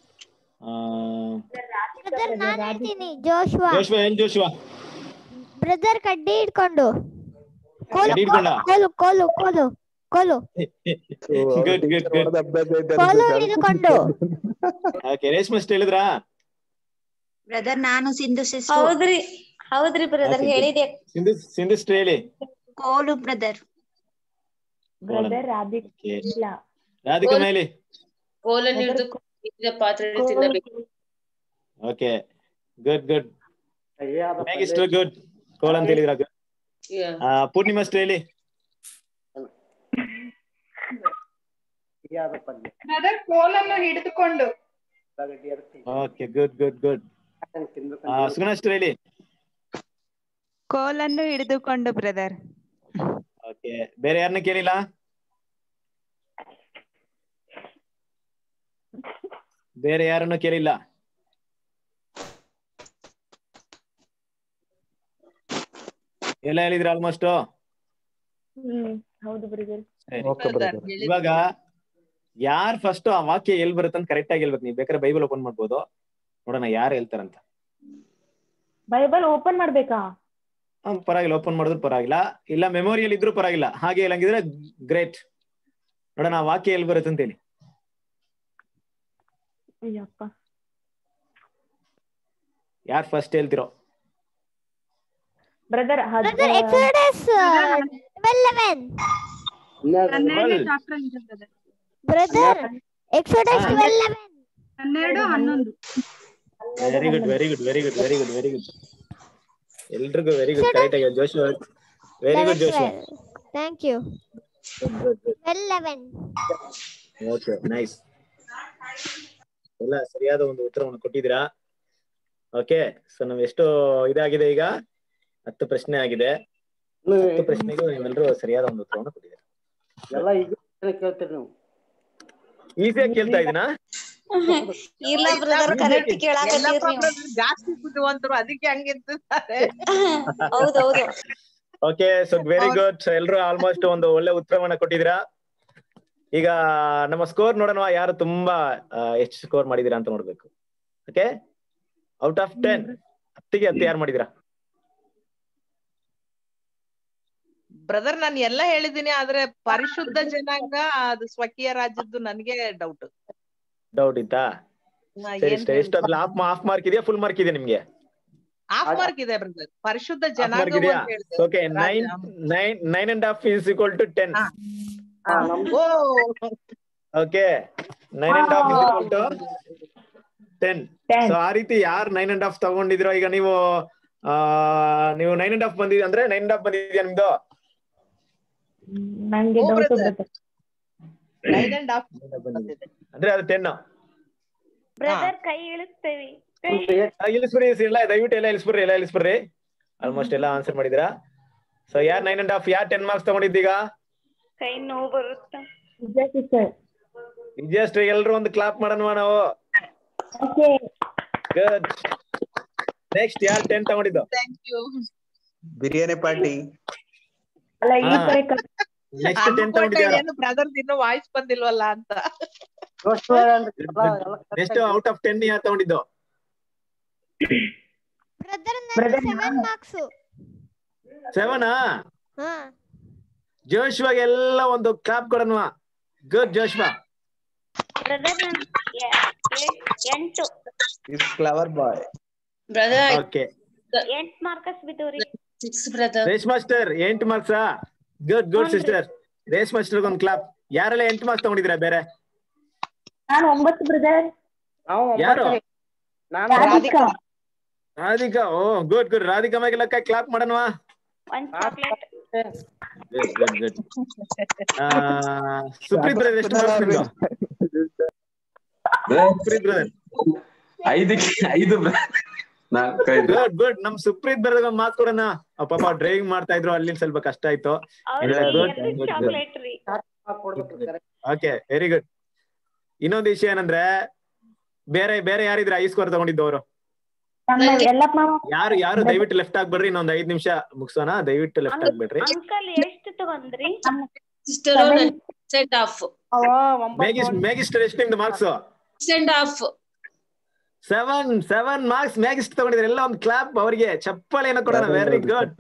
S10: ಬ್ರದರ್ ನಾನ್ ಹೇಳ್ತೀನಿ ಜೋಶುವ
S4: ಜೋಶ್ವಾ ಏನ್ ಜೋಶ್ವಾ
S10: ಬ್ರದರ್ ಕಡ್ಡಿ ಹಿಡ್ಕೊಂಡು ಕೋಲು
S4: ಕಡ್ಡಿ ಹಿಡ್ಕೊಂಡ?
S10: ಕೋಲು ಕೋಲು ಕೋಲು ಕೋಲು
S4: ಗುಡ್ ಗುಡ್ ಗುಡ್
S10: ಕೋಲು ಹಿಡಿದುಕೊಂಡು
S4: ಓಕೆ ರೇಷ್ಮೆ ಅಷ್ಟೇ ಹೇಳಿದ್ರಾ
S8: ಬ್ರದರ್ ನಾನು ಸಿಂಧು ಸಿಸ್ಟರ್
S18: ಹೌದ್ರಿ ಹೌದ್ರಿ ಬ್ರದರ್
S4: ಸಿಂಧು-
S18: ಹೇಳಿದೆ
S4: ಸಿಂಧು ಸಿಂಧು ಅಷ್ಟೇ ಹೇಳಿ
S8: ಕೋಲು ಬ್ರದರ್
S3: ಬ್ರದರ್ ರಾಧಿಕ್
S4: Okay.
S3: ಇಲ್ಲ
S4: ರಾಧಿಕಾ ಹೇಳಿ
S2: ಕೋಲನ್ನು ಹಿಡಿದು ಇದ್ದ ಪಾತ್ರೆಯಲ್ಲಿ ತಿನ್ನಬೇಕು
S4: ಓಕೆ ಗುಡ್ ಗುಡ್
S13: ಕೈಯಾದ
S4: ಇಷ್ಟು ಗುಡ್ ಕೋಲ್ ಅಂತ ಹೇಳಿದ್ರ ಪೂರ್ಣಿಮಾ ಅಷ್ಟೇ ಹೇಳಿ
S13: ಕೈಯಾದ ಪಲ್ಯ
S14: ಬ್ರದರ್ ಕೋಲನ್ನು ಹಿಡಿದುಕೊಂಡು
S13: ಉಳ್ಳಾಗಡ್ಡಿ ಅರಸಿ
S4: ಓಕೆ ಗುಡ್ ಗುಡ್ ಗುಡ್
S13: ತಿನ್ಬೇಕು
S4: ಸುಗುಣ ಅಷ್ಟೇ ಹೇಳಿ
S17: ಕೋಲನ್ನು ಹಿಡಿದುಕೊಂಡು ಬ್ರದರ್
S4: ಓಕೆ ಬೇರೆ ಯಾರನ್ನ ಕೇಳಿಲ್ಲ ಬೇರೆ ಯಾರನ್ನು ಕೇಳಿಲ್ಲ ಎಲ್ಲ ಹೇಳಿದ್ರ ಆಲ್ಮೋಸ್ಟ್
S3: ಹ್ಮ್ ಹೌದು ಬ್ರದರ್
S1: ಓಕೆ ಬ್ರದರ್
S4: ಇವಾಗ ಯಾರ್ ಫಸ್ಟ್ ಆ ವಾಕ್ಯ ಎಲ್ ಬರುತ್ತೆ ಅಂತ ಕರೆಕ್ಟ್ ಆಗಿ ಹೇಳ್ಬೇಕು ನೀವು ಬೇಕಾದ್ರೆ ಬೈಬಲ್ ಓಪನ್ ಮಾಡ್ಬೋದು ನೋಡೋಣ ಯಾರು ಹೇಳ್ತಾರಂತ
S3: ಬೈಬಲ್ ಓಪನ್ ಮಾಡ್ಬೇಕಾ
S4: ಹಾ, ಪರವಾಗಿಲ್ಲ ಓಪನ್ ಮಾಡಿದ್ರು ಪರವಾಗಿಲ್ಲ ಇಲ್ಲ ಮೆಮೊರಿಯಲ್ಲಿ ಇದ್ರು ಪರವಾಗಿಲ್ಲ ಹಾಗೆ ಇಲ್ಲಂಗಿದ್ರೆ ಗ್ರೇಟ್ ನೋಡೋಣ ಆ ವಾಕ್ಯ ಎಲ್ಲಿ ಬರುತ್ತೆ ಅಂತ ಹೇಳಿ
S3: ಅಯ್ಯಪ್ಪ
S4: ಯಾರು ಫಸ್ಟ್ ಹೇಳ್ತಿರೋ
S3: brother
S10: brother Exodus twelve eleven
S14: ಹನ್ನೆರಡನೇ ಚಾಪ್ಟರ್ ಇದೆ ಬ್ರದರ್
S10: ಬ್ರದರ್ ಎಕ್ಸೋಡಸ್
S4: ಹಾ.
S10: ಟ್ವೆಲ್ ಲೆವೆನ್
S14: ಹನ್ನೆರಡು ಹನ್ನೊಂದು
S4: very good very good very good very good very good ಎಲ್ರಿಗೂ ವೆರಿ ಗುಡ್ ಕರೆಕ್ಟ್ ಆಗಿ Josh very good Josh
S10: thank you twelve eleven
S4: okay nice ಎಲ್ಲ ಸರಿಯಾದ ಒಂದು ಉತ್ತರವನ್ನು ಕೊಟ್ಟಿದ್ದೀರಾ ಓಕೆ ಸೊ ನಾವ್ ಎಷ್ಟು ಇದಾಗಿದೆ ಈಗ ಹತ್ತು ಪ್ರಶ್ನೆ ಆಗಿದೆ ಹತ್ತು ಪ್ರಶ್ನೆಗೂ ನೀವೆಲ್ಲರೂ ಸರಿಯಾದ ಒಂದು ಉತ್ತರವನ್ನು ಕೊಟ್ಟಿದ್ದೀರಾ
S13: ಎಲ್ಲ ಈಗ ಕೇಳ್ತೀರಿ ನೀವು
S4: ಈಸಿಯಾಗಿ ಕೇಳ್ತಾ ಇದೀನಾ
S18: ಇಲ್ಲ ಬ್ರದರ್ ಕರೆಕ್ಟ್ ಕೇಳಾಕತ್ತೀರಿ
S9: ಎಲ್ಲಪ್ಪ
S18: ನೀವು
S9: brother ಜಾಸ್ತಿ ಬುದ್ಧಿವಂತರು ಅದಕ್ಕೆ ಹಂಗಿರ್ತಾರೆ
S18: ಹೌದೌದು
S4: okay so very good so ಎಲ್ರು ಆಲ್ಮೋಸ್ಟ್ ಒಂದು ಒಳ್ಳೆ ಉತ್ತರವನ್ನ ಕೊಟ್ಟಿದ್ದೀರಾ ಈಗ ನಮ್ಮ ಸ್ಕೋರ್ ನೋಡೋಣ ಯಾರು ತುಂಬಾ ಆ, ಎಷ್ಟು ಸ್ಕೋರ್ ಮಾಡಿದೀರಾ ಅಂತ ನೋಡ್ಬೇಕು ಓಕೆ ಔಟ್ ಆಫ್ ಟೆನ್ ಹತ್ತಿಗೆ ಹತ್ತು ಯಾರು ಮಾಡಿದೀರಾ
S9: ಬ್ರದರ್ ನಾನು ಎಲ್ಲ ಹೇಳಿದೀನಿ ಆದ್ರೆ ಪರಿಶುದ್ಧ ಜನಾಂಗ ಅದು ಸ್ವಕೀಯ ರಾಜ್ಯದ್ದು ನನ್ಗೆ ಡೌಟ್
S4: ಡೌಟ್ ಇತ್ತಾ ಸರಿ ಸರಿ ಎಷ್ಟು ಅದ್ರಲ್ಲಿ ಹಾಫ್ ಹಾಫ್ ಮಾರ್ಕ್ ಇದೆಯಾ ಫುಲ್ ಮಾರ್ಕ್ ಇದೆ ನಿಮ್ಗೆ
S9: ಹಾಫ್ ಮಾರ್ಕ್ ಇದೆ ಬ್ರದರ್ ಪರಿಶುದ್ಧ
S4: ಹಾಫ್ ಮಾರ್ಕ್
S9: ಜನಾಂಗ
S4: ಇದೆಯಾ
S9: ಅಂತ ಹೇಳಿದೆ
S4: okay nine nine nine and half is equal to ten
S9: oh
S4: okay nine and half is equal to ten so ಆ ರೀತಿ ಯಾರು ನೈನ್ ಅಂಡ್ ಹಾಫ್ ತಗೊಂಡಿದ್ರೋ ಈಗ ನೀವು ಆ ನೀವು ನೈನ್ ಅಂಡ್ ಹಾಫ್ ಬಂದಿದ್ರಿ ಅಂದ್ರೆ ನೈನ್ ಅಂಡ್ ಹಾಫ್ ಬಂದಿದ್ಯಾ ನಿಮ್ದು
S3: ನಂಗೆ
S9: oh,
S3: doubt
S9: brother.
S3: Brother
S9: nine and half
S4: ಅಂದ್ರೆ ಅದು ಟೆನ್
S18: ಬ್ರದರ್ ಕೈ ಇಳಿಸ್ತೇವಿ
S4: ಇಳಿಸ್ಬಿಡಿ ಇಲ್ಲ ದಯವಿಟ್ಟು ಎಲ್ಲ ಇಳಿಸ್ಬಿಡ್ರಿ ಎಲ್ಲ ಇಳಿಸ್ಬಿಡ್ರಿ ಆಲ್ಮೋಸ್ಟ್ ಎಲ್ಲ ಆನ್ಸರ್ ಮಾಡಿದಿರಾ ಸೊ ಯಾರ್ ನೈನ್ ಅಂಡ್ ಹಾಫ್ ಯಾರ್ ಟೆನ್ ಮಾರ್ಕ್ಸ್ ತಗೊಂಡಿದ್ದೀಗ
S18: ಕೈ ನೋವು ಬರುತ್ತಾ
S3: ಸಿಸ್ಟರ್
S4: ವಿಜಯಶ್ರೀ ಎಲ್ರು ಒಂದು ಕ್ಲಾಪ್ ಮಾಡೋಣ ನಾವು
S3: ಓಕೆ
S4: ಗುಡ್ ನೆಕ್ಸ್ಟ್ ಯಾರ್ ಟೆನ್ ತಗೊಂಡಿದ್ದು
S9: ಥ್ಯಾಂಕ್ ಯು
S1: ಬಿರಿಯಾನಿ ಪಾರ್ಟಿ
S3: ಅಲ್ಲ ಈ
S4: ಹಾ.
S3: ಕಡೆ
S4: ನೆಕ್ಸ್ಟ್ ಟೆನ್ ತಗೊಂಡಿದ್ಯಾರು
S9: ಏನು ಬ್ರದರ್ ಇನ್ನು ವಾಯ್ಸ್ ಬಂದಿಲ್ವಲ್ಲ ಅಂತ
S4: ನೆಕ್ಸ್ಟ್ ಔಟ್ ಆಫ್ ಟೆನ್ ಯಾರು ತಗೊಂಡಿದ್ದು
S10: ಬ್ರದರ್ ಸೆವೆನ್ ಮಾರ್ಕ್ಸ್
S4: ಸೆವೆನಾ
S10: ಹಾ
S4: ಜೋಶ್ವಾಗೆ ಎಲ್ಲ ಒಂದು ಕ್ಲಾಪ್ ಕೊಡೋಣ ಗುಡ್ ಜೋಶ್ವಾ
S18: ಬ್ರದರ್ ಎಂಟು
S1: is clever boy
S2: brother
S4: okay
S18: ಎಂಟ್ ಮಾರ್ಕಸ್ ಬಿದ್ದವ್ರಿ
S2: ಸಿಕ್ಸ್ ಬ್ರದರ್
S4: ರೇಸ್ ಮಾಸ್ಟರ್ ಎಂಟು ಮಾರ್ಕ್ಸಾ good good sister race master ಒಂದು ಕ್ಲಾಪ್ ಯಾರೆಲ್ಲ ಎಂಟು ಮಾರ್ಕ್ಸ್ ತಗೊಂಡಿದ್ದೀರಾ ಬೇರೆ
S3: ನಾನು ಒಂಬತ್ತು ಬ್ರದರ್
S4: ಯಾರು
S3: ರಾಧಿಕಾ
S4: ರಾಧಿಕಾ ಓ ಗುಡ್ ಗುಡ್ ರಾಧಿಕಾ ಮ್ಯಾಗೆಲ್ಲ ಕ್ಲಾಪ್ ಮಾಡೋಣವಾ
S18: ಒಂದ್ chocolate
S4: good good good Supreeth brother ಎಷ್ಟು ಮಾರ್ಕ್ಸ್ ನಿಮ್ದು ಸುಪ್ರೀತ್ ಬ್ರದರ್
S20: ಐದಕ್ಕೆ ಐದು ನಾಲ್ಕೈದು
S4: ಗುಡ್ ಗುಡ್ ನಮ್ ಸುಪ್ರೀತ್ ಬ್ರದರ್ ಒಂದು ಮಾರ್ಕ್ಸ್ ಕೊಡೋಣ ಅವ್ ಪಾಪ ಡ್ರೈವಿಂಗ್ ಮಾಡ್ತಾ ಇದ್ರು ಅಲ್ಲಿ ಸ್ವಲ್ಪ ಕಷ್ಟ ಆಯ್ತು ಗುಡ್
S18: ಚಾಕ್ಲೇಟ್ ರೀ
S4: ಓಕೆ ವೆರಿ ಗುಡ್ ಇನ್ನೊಂದು ವಿಷಯ ಏನಂದ್ರೆ ಬೇರೆ ಬೇರೆ ಯಾರಿದ್ರೆ ಐ ಸ್ಕೋರ್ ತಗೊಂಡಿದ್ದವರು
S3: ನಮ್ಮ ಎಲ್ಲಪ್ಪ
S4: ಯಾರು ಯಾರು ದಯವಿಟ್ಟು ಲೆಫ್ಟ್ ಆಗ್ಬೇಡ್ರಿ ಇನ್ನೊಂದ್ ಐದ್ ನಿಮಿಷ ಮುಗಿಸೋಣ ದಯವಿಟ್ಟು ಲೆಫ್ಟ್ ಆಗ್ಬೇಡ್ರಿ
S18: ಅಂಕಲ್ ಎಷ್ಟು ತಗೊಂಡ್ರಿ
S2: ಸಿಸ್ಟರ್ ಸೆಟ್ ಆಫ್
S4: ಮೇಗಿಸ್ ಮೇಗಿಸ್ಟರ್ ಎಷ್ಟು ನಿಮ್ದು marks
S2: send of
S4: seven seven marks ಮ್ಯಾಗಿಸ್ಟ್ ತಗೊಂಡಿದ್ರೆ ಎಲ್ಲ ಒಂದು ಕ್ಲಾಪ್ ಅವರಿಗೆ ಚಪ್ಪಾಳೆ ಏನೋ ಕೊಡೋಣ very good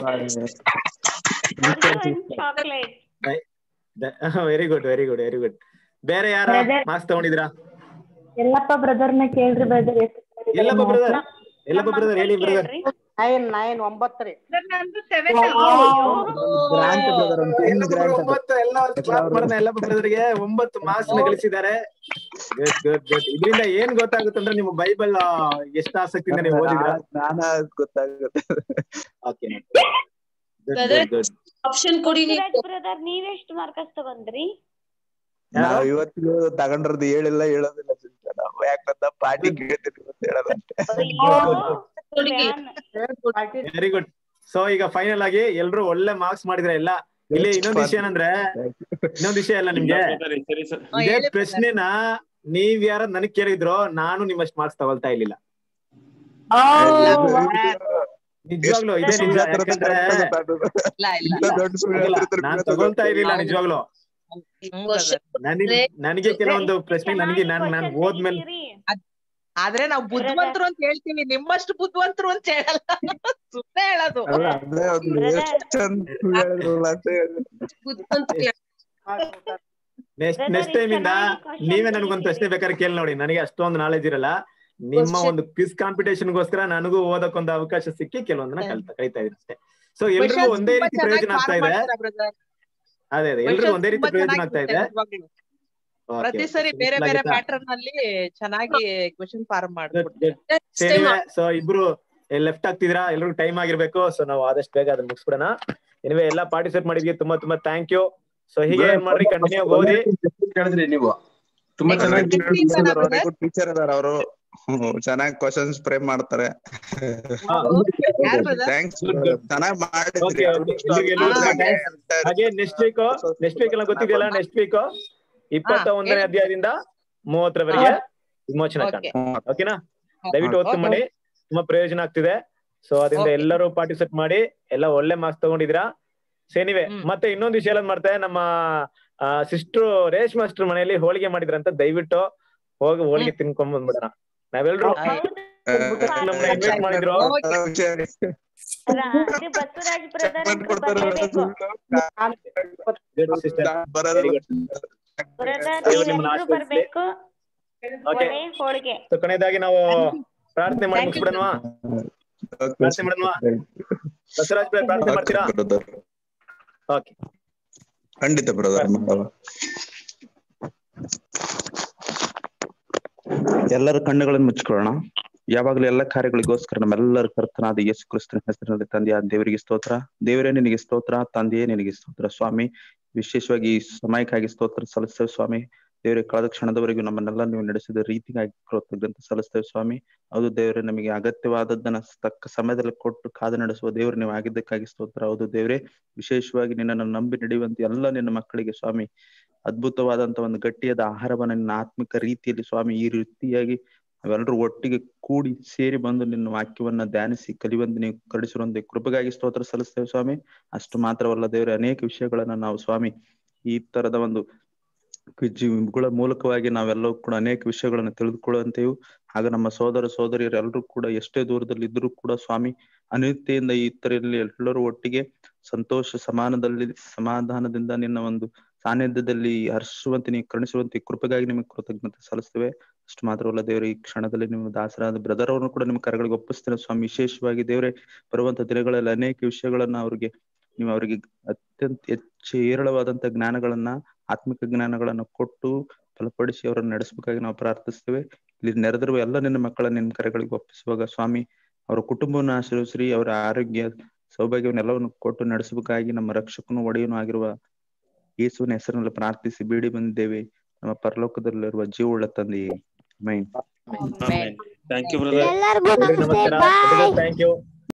S18: chocolate
S4: very good very good very good ಬೇರೆ ಯಾರು
S3: Brother.
S4: ಮಾರ್ಕ್ಸ್ ತಗೊಂಡಿದ್ರಾ
S3: ಎಲ್ಲಪ್ಪ ಬ್ರದರ್ನ ಕೇಳ್ರಿ ಬ್ರದರ್ ಎಷ್ಟು
S4: ಎಲ್ಲಪ್ಪ ಬ್ರದರ್ ಎಲ್ಲಪ್ಪ ಬ್ರದರ್ ಹೇಳಿ ಬ್ರದರ್
S13: ನೈನ್ ನೈನ್ ಒಂಬತ್ತು ರೀ
S14: ನಂದು ಸೆವೆನ್
S1: ಗ್ರಾಂಟ್ ಬ್ರದರ್ ಒಂದು ಟೆನ್ ಗ್ರಾಂಟ್
S4: ಒಂಬತ್ತು ಎಲ್ಲ ಒಂದು ಕ್ಲಾಪ್ ಮಾಡೋಣ ಎಲ್ಲಪ್ಪ ಬ್ರದರ್ಗೆ ಒಂಬತ್ತು ಮಾರ್ಕ್ಸ್ ನ ಗಳಿಸಿದ್ದಾರೆ ಗುಡ್ ಗುಡ್ ಗುಡ್ ಇದರಿಂದ ಏನ್ ಗೊತ್ತಾಗುತ್ತೆ ಅಂದ್ರೆ ನಿಮ್ಮ ಬೈಬಲ್ ಎಷ್ಟು ಆಸಕ್ತಿಯಿಂದ ನೀವು ಓದಿದ್ರ
S1: ಜ್ಞಾನ ಗೊತ್ತಾಗುತ್ತೆ
S4: ಓಕೆ
S2: Brother, ಆಪ್ಷನ್ ಕೊಡಿ ನೀವು
S18: ಬ್ರದರ್ ನೀವೆಷ್ಟು ಮಾರ್ಕಸ್ ತಗೊಂಡ್ರಿ
S1: ನಾವ್ ಇವತ್ತಿಗೂ ತಗೊಂಡ್ರದ್ದು ಹೇಳಿಲ್ಲ ಹೇಳೋದಿಲ್ಲ sister. ನಾವು ಯಾಕಂತ ಪಾರ್ಟಿ ಕೇಳ್ತೀವಿ ಅಂತ ಹೇಳಲ್ಲ ಅಷ್ಟೇ
S4: ವೆರಿ ಗುಡ್ ಸೊ ಈಗ ಫೈನಲ್ ಆಗಿ ಎಲ್ರು ಒಳ್ಳೆ ಮಾರ್ಕ್ಸ್ ಮಾಡಿದ್ರೆ ಎಲ್ಲ ಇಲ್ಲಿ ಇನ್ನೊಂದು ವಿಷಯ ಏನಂದ್ರೆ ಇನ್ನೊಂದು ವಿಷಯ ಅಲ್ಲ ನಿಮ್ಗೆ
S5: ಸರಿ ಸರ್
S4: ಇದೇ ಪ್ರಶ್ನೆನ ನೀವ್ ಯಾರ ನನಗ್ ಕೇಳಿದ್ರು ನಾನು ನಿಮ್ಮಷ್ಟು ಮಾರ್ಕ್ಸ್ ತಗೊಳ್ತಾ ಇರ್ಲಿಲ್ಲ ನಿಜವಾಗ್ಲು ಇದೇ ನಿಜ ಯಾಕಂದ್ರೆ
S9: ಇಲ್ಲ ಇಲ್ಲ
S1: ಇಂಥ ದೊಡ್ಡ ಸುಳ್ಳು
S4: ಹಂಗಲ್ಲ,
S1: ಹೇಳ್ತಿರ್ತಾರೆ
S4: ನಾನ್ ತಗೊಳ್ತಾ ಇರ್ಲಿಲ್ಲ ನಿಜವಾಗ್ಲು ನನಗೆ ನನಗೆ ಕೆಲವೊಂದು ಪ್ರಶ್ನೆ ನನಗೆ ನಾನ್ ನಾನ್ ಹೋದ್ಮೇಲೆ
S9: ಆದ್ರೆ ನಾವು ಬುದ್ಧಿವಂತರು ಅಂತ ಹೇಳ್ತೀವಿ ನಿಮ್ಮಷ್ಟು ಬುದ್ಧಿವಂತರು ಅಂತ ಹೇಳಲ್ಲ ಸುಮ್ಮನೆ ಹೇಳೋದು
S1: ಅಲ್ಲ ಅದೇ ಒಂದು ಎಷ್ಟು ಚಂದ ಸುಳ್ಳು ಹೇಳಿದ್ರಲ್ಲ ಅಂತ ಹೇಳಿದ್ರು.
S4: ನೆಕ್ಸ್ಟ್ ನೆಕ್ಸ್ಟ್ ಟೈಮ್ ಇಂದ ನೀವೇ ನನಗೊಂದು ಪ್ರಶ್ನೆ ಬೇಕಾದ್ರೆ ಕೇಳಿ ನೋಡಿ ನನಗೆ ಅಷ್ಟೊಂದು ನಾಲೆಜ್ ಇರಲ್ಲ ನಿಮ್ಮ ಒಂದು ಕ್ವಿಸ್ ಕಾಂಪಿಟೇಷನ್ ಗೋಸ್ಕರ ನನಗೂ ಓದಕ್ಕೊಂದು ಅವಕಾಶ ಸಿಕ್ಕಿ ಕೆಲವೊಂದನ್ನ ಕಲ್ತ ಕಲಿತಾ ಇದೀನಿ ಅಷ್ಟೇ ಸೊ ಎಲ್ರಿಗೂ
S9: Questions
S4: ಒಂದೇ
S9: ತುಂಬಾ
S4: ರೀತಿ ಪ್ರಯೋಜನ ಆಗ್ತಾ ಇದೆ
S9: ಚೆನ್ನಾಗಿ brother.
S4: ಅದೇ ಅದೇ ಎಲ್ರಿಗೂ
S9: Questions
S4: ಒಂದೇ ರೀತಿ
S9: ತುಂಬಾ
S4: ಪ್ರಯೋಜನ ಆಗ್ತಾ ಇದೆ
S9: ಚೆನ್ನಾಗಿರುತ್ತೆ ನಿಜವಾಗ್ಲೂ.
S4: Okay,
S9: ಪ್ರತಿ
S4: okay.
S9: ಸರಿ
S4: So,
S9: ಬೇರೆ ಬೇರೆ
S4: ಇಷ್ಟಾಗಿತ್ತಾ?
S9: ಪ್ಯಾಟರ್ನ್ ಅಲ್ಲಿ ಚೆನ್ನಾಗಿ ಕ್ವೆಶನ್ ಫಾರ್ಮ್
S4: Good,
S9: ಮಾಡ್ಬಿಡ್ತಾರೆ
S4: good. ಸೊ ಇಬ್ರು ಲೆಫ್ಟ್ ಆಗ್ತಿದ್ರಾ ಎಲ್ರಿಗೂ ಟೈಮ್ ಆಗಿರ್ಬೇಕು ಸೊ ನಾವು ಆದಷ್ಟು ಬೇಗ ಅದನ್ನ ಮುಗಿಸ್ಬಿಡೋಣ ಎನಿವೆ ಎಲ್ಲಾ ಪಾರ್ಟಿಸಿಪೇಟ್ ಮಾಡಿದ್ವಿ ತುಂಬಾ ತುಂಬಾ ಥ್ಯಾಂಕ್ ಯು ಸೊ ಹೀಗೆ ಏನ್ ಮಾಡ್ರಿ ಕಂಟಿನ್ಯೂ ಓದಿ
S20: ಕೇಳಿದ್ರಿ ನೀವು ತುಂಬಾ ಚೆನ್ನಾಗಿ
S1: ಟೀಚರ್ ಅದಾರ ಅವರು ಚೆನ್ನಾಗಿ ಕ್ವಶನ್ಸ್ ಫ್ರೇ ಮಾಡ್ತಾರೆ
S9: ಯಾರ್ brother?
S1: ಥ್ಯಾಂಕ್ಸ್ ಚೆನ್ನಾಗಿ ಮಾಡಿದ್ರಿ
S4: Okay, okay. ಎಲ್ರಿಗೂ ಎಲ್ರಿಗೂ ತುಂಬಾ thanks. ಹಾಗೆ ನೆಕ್ಸ್ಟ್ ವೀಕ್ ನೆಕ್ಸ್ಟ್ ವೀಕ್ ಎಲ್ಲ ಗೊತ್ತಿದೆಯಲ್ಲ ನೆಕ್ಸ್ಟ್ ವೀಕ್ ಇಪ್ಪತ್ತ ಒಂದನೇ ಅಧ್ಯಾಯದಿಂದ ಮೂವತ್ತರವರೆಗೆ ವಿಮೋಚನಾ
S9: Okay.
S4: ಕಾಂಡ ಓಕೆನಾ ದಯವಿಟ್ಟು ಒತ್ತು
S9: Okay.
S4: ಮಾಡಿ ತುಂಬಾ ಪ್ರಯೋಜನ ಆಗ್ತಿದೆ ಸೊ ಅದರಿಂದ
S9: Okay.
S4: ಎಲ್ಲರೂ ಪಾರ್ಟಿಸಿಪೇಟ್ ಮಾಡಿ ಎಲ್ಲ ಒಳ್ಳೆ ಮಾರ್ಕ್ಸ್ ತಗೊಂಡಿದ್ದೀರಾ ಸೇನಿವೆ ಮತ್ತೆ ಇನ್ನೊಂದು ವಿಷಯ ಏನ್ ಮಾಡ್ತಾರೆ ನಮ್ಮ ಸಿಸ್ಟರ್ ರೇಷ್ ಮಾಸ್ಟರ್ ಮನೆಯಲ್ಲಿ ಹೋಳಿಗೆ ಮಾಡಿದ್ರಂತ ದಯವಿಟ್ಟು ಹೋಗಿ ಹೋಳಿಗೆ ತಿನ್ಕೊಂಡ್ ಬಂದ್ಬಿಡೋಣ ನಾವೆಲ್ಲರೂ ನಮ್ಮನ್ನ ಇನ್ವೈಟ್ ಮಾಡಿದ್ರು
S18: ರಾತ್ರಿ ಬಸವರಾಜ್ ಬ್ರದರ್ ಅಂಕಲ್ ಬರ್ಲೇಬೇಕು
S4: Good sister. Very good.
S18: Brother
S4: ದೇವ್ರು ನಿಮ್ಮನ್ನ
S18: ನೀವೆಲ್ಲರೂ
S4: ಆಶೀರ್ವದಿಸ್ಲಿ.
S18: ಬರ್ಬೇಕು
S4: Okay.
S18: ಒಳ್ಳೆ ಹೋಳಿಗೆ
S4: So, ಕೊನೆಯದಾಗಿ ನಾವು ಪ್ರಾರ್ಥನೆ ಮಾಡಿ
S18: Thank you,
S4: ಮುಗಿಸ್ಬಿಡೋಣವಾ ಪ್ರಾರ್ಥನೆ ಮಾಡೋಣವಾ ಬಸವರಾಜ್ ಬ್ರದರ್ ಪ್ರಾರ್ಥನೆ ಮಾಡ್ತೀರಾ
S1: ಬ್ರದರ್
S4: ಓಕೆ
S1: ಖಂಡಿತ ಬ್ರದರ್ ಎಲ್ಲರ ಕಣ್ಣುಗಳನ್ನು ಮುಚ್ಕೊಳ್ಳೋಣ ಯಾವಾಗಲೂ ಎಲ್ಲ ಕಾರ್ಯಗಳಿಗೋಸ್ಕರ ನಮ್ಮೆಲ್ಲರ ಕರ್ತನಾದ ಯೇಸು ಕ್ರಿಸ್ತನ ಹೆಸರಿನಲ್ಲಿ ತಂದೆಯ ದೇವರಿಗೆ ಸ್ತೋತ್ರ ದೇವರೇ ನಿನಗೆ ಸ್ತೋತ್ರ ತಂದೆಯೇ ನಿನಗೆ ಸ್ತೋತ್ರ ಸ್ವಾಮಿ ವಿಶೇಷವಾಗಿ ಈ ಸಮಯಕ್ಕಾಗಿ ಸ್ತೋತ್ರ ಸಲ್ಲಿಸ್ತೇವೆ ಸ್ವಾಮಿ ದೇವರೇ ಕಳೆದ ಕ್ಷಣದವರೆಗೂ ನಮ್ಮನ್ನೆಲ್ಲ ನೀವು ನಡೆಸಿದ ರೀತಿಗಾಗಿ ಕೃತಜ್ಞತೆ ಸಲ್ಲಿಸ್ತೇವೆ ಸ್ವಾಮಿ ಹೌದು ದೇವರೇ ನಮಗೆ ಅಗತ್ಯವಾದದ್ದನ್ನ ತಕ್ಕ ಸಮಯದಲ್ಲಿ ಕೊಟ್ಟು ಕಾದು ನಡೆಸುವ ದೇವರು ನೀವು ಆಗಿದ್ದಕ್ಕಾಗಿ ಸ್ತೋತ್ರ ಹೌದು ದೇವರೇ ವಿಶೇಷವಾಗಿ ನಿನ್ನನ್ನು ನಂಬಿ ನಡೆಯುವಂತ ಎಲ್ಲ ನಿನ್ನ ಮಕ್ಕಳಿಗೆ ಸ್ವಾಮಿ ಅದ್ಭುತವಾದಂತ ಒಂದು ಗಟ್ಟಿಯಾದ ಆಹಾರವನ್ನ ನಿನ್ನ ಆತ್ಮಿಕ ರೀತಿಯಲ್ಲಿ ಸ್ವಾಮಿ ಈ ರೀತಿಯಾಗಿ ನಾವೆಲ್ಲರೂ ಒಟ್ಟಿಗೆ ಕೂಡಿ ಸೇರಿ ಬಂದು ನಿನ್ನ ವಾಕ್ಯವನ್ನ ಧ್ಯಾನಿಸಿ ಕಲಿಯುವಂತೆ ನೀವು ಕರುಣಿಸಿರುವಂತೆ ಕೃಪೆಗಾಗಿ ಸ್ತೋತ್ರ ಸಲ್ಲಿಸ್ತೇವೆ ಸ್ವಾಮಿ ಅಷ್ಟು ಮಾತ್ರವಲ್ಲ ದೇವರೇ ಅನೇಕ ವಿಷಯಗಳನ್ನ ನಾವು ಸ್ವಾಮಿ ಈ ತರದ ಒಂದು ಗಳ ಮೂಲಕವಾಗಿ ನಾವೆಲ್ಲವೂ ಕೂಡ ಅನೇಕ ವಿಷಯಗಳನ್ನು ತಿಳಿದುಕೊಳ್ಳುವಂತೆಯೂ ಆಗ ನಮ್ಮ ಸೋದರ ಸೋದರಿಯರೆಲ್ಲರೂ ಕೂಡ ಎಷ್ಟೇ ದೂರದಲ್ಲಿ ಇದ್ರೂ ಕೂಡ ಸ್ವಾಮಿ ಅನಿತ್ಯದಿಂದ ಈ ಇತರಲ್ಲಿ ಎಲ್ಲರೂ ಒಟ್ಟಿಗೆ ಸಂತೋಷ ಸಮಾನದಲ್ಲಿ ಸಮಾಧಾನದಿಂದ ನಿನ್ನ ಒಂದು ಸಾನ್ನಿಧ್ಯದಲ್ಲಿ ಹರ್ಷುವಂತೆ ನೀವು ಕರುಣಿಸುವಂತೆ ಕೃಪೆಗಾಗಿ ನಿಮಗೆ ಕೃತಜ್ಞತೆ ಸಲ್ಲಿಸ್ತೇವೆ ಅಷ್ಟು ಮಾತ್ರವಲ್ಲ ದೇವರೇ ಈ ಕ್ಷಣದಲ್ಲಿ ನಿಮ್ಮ ದಾಸರಾದ ಬ್ರದರ್ ಅವರನ್ನು ಕೂಡ ನಿಮ್ಮ ಕರೆಗಳಿಗೆ ಒಪ್ಪಿಸ್ತೇನೆ ಸ್ವಾಮಿ ವಿಶೇಷವಾಗಿ ದೇವರೇ ಬರುವಂತ ದಿನಗಳಲ್ಲಿ ಅನೇಕ ವಿಷಯಗಳನ್ನ ಅವರಿಗೆ ನೀವು ಅವರಿಗೆ ಅತ್ಯಂತ ಹೆಚ್ಚು ಹೇರಳವಾದಂತ ಜ್ಞಾನಗಳನ್ನ ಆತ್ಮಿಕ ಜ್ಞಾನಗಳನ್ನ ಕೊಟ್ಟು ಫಲಪಡಿಸಿ ಅವರನ್ನು ನಡೆಸಬೇಕಾಗಿ ನಾವು ಪ್ರಾರ್ಥಿಸ್ತೇವೆ ಇಲ್ಲಿ ನೆರೆದಿರುವ ಎಲ್ಲ ನಿನ್ನ ಮಕ್ಕಳ ನಿನ್ನ ಕರೆಗಳಿಗೆ ಒಪ್ಪಿಸುವಾಗ ಸ್ವಾಮಿ ಅವರ ಕುಟುಂಬವನ್ನು ಆಶೀರ್ವದಿಸ್ರಿ ಅವರ ಆರೋಗ್ಯ ಸೌಭಾಗ್ಯವನ್ನೆಲ್ಲವನ್ನು ಕೊಟ್ಟು ನಡೆಸಬೇಕಾಗಿ ನಮ್ಮ ರಕ್ಷಕನು ಒಡೆಯನು ಆಗಿರುವ ಯೇಸುವಿನ ಹೆಸರಿನಲ್ಲಿ ಪ್ರಾರ್ಥಿಸಿ ಬೇಡಿ ಬಂದಿದ್ದೇವೆ ನಮ್ಮ ಪರಲೋಕದಲ್ಲಿರುವ ಜೀವವುಳ್ಳ ತಂದೆಯೇ ಮೈನ್
S5: ಥ್ಯಾಂಕ್ ಯು ಬ್ರದರ್
S16: ಎಲ್ಲರಿಗೂ
S4: ನಮಸ್ಕಾರ
S16: ಬಾಯ್
S4: ಥ್ಯಾಂಕ್ ಯು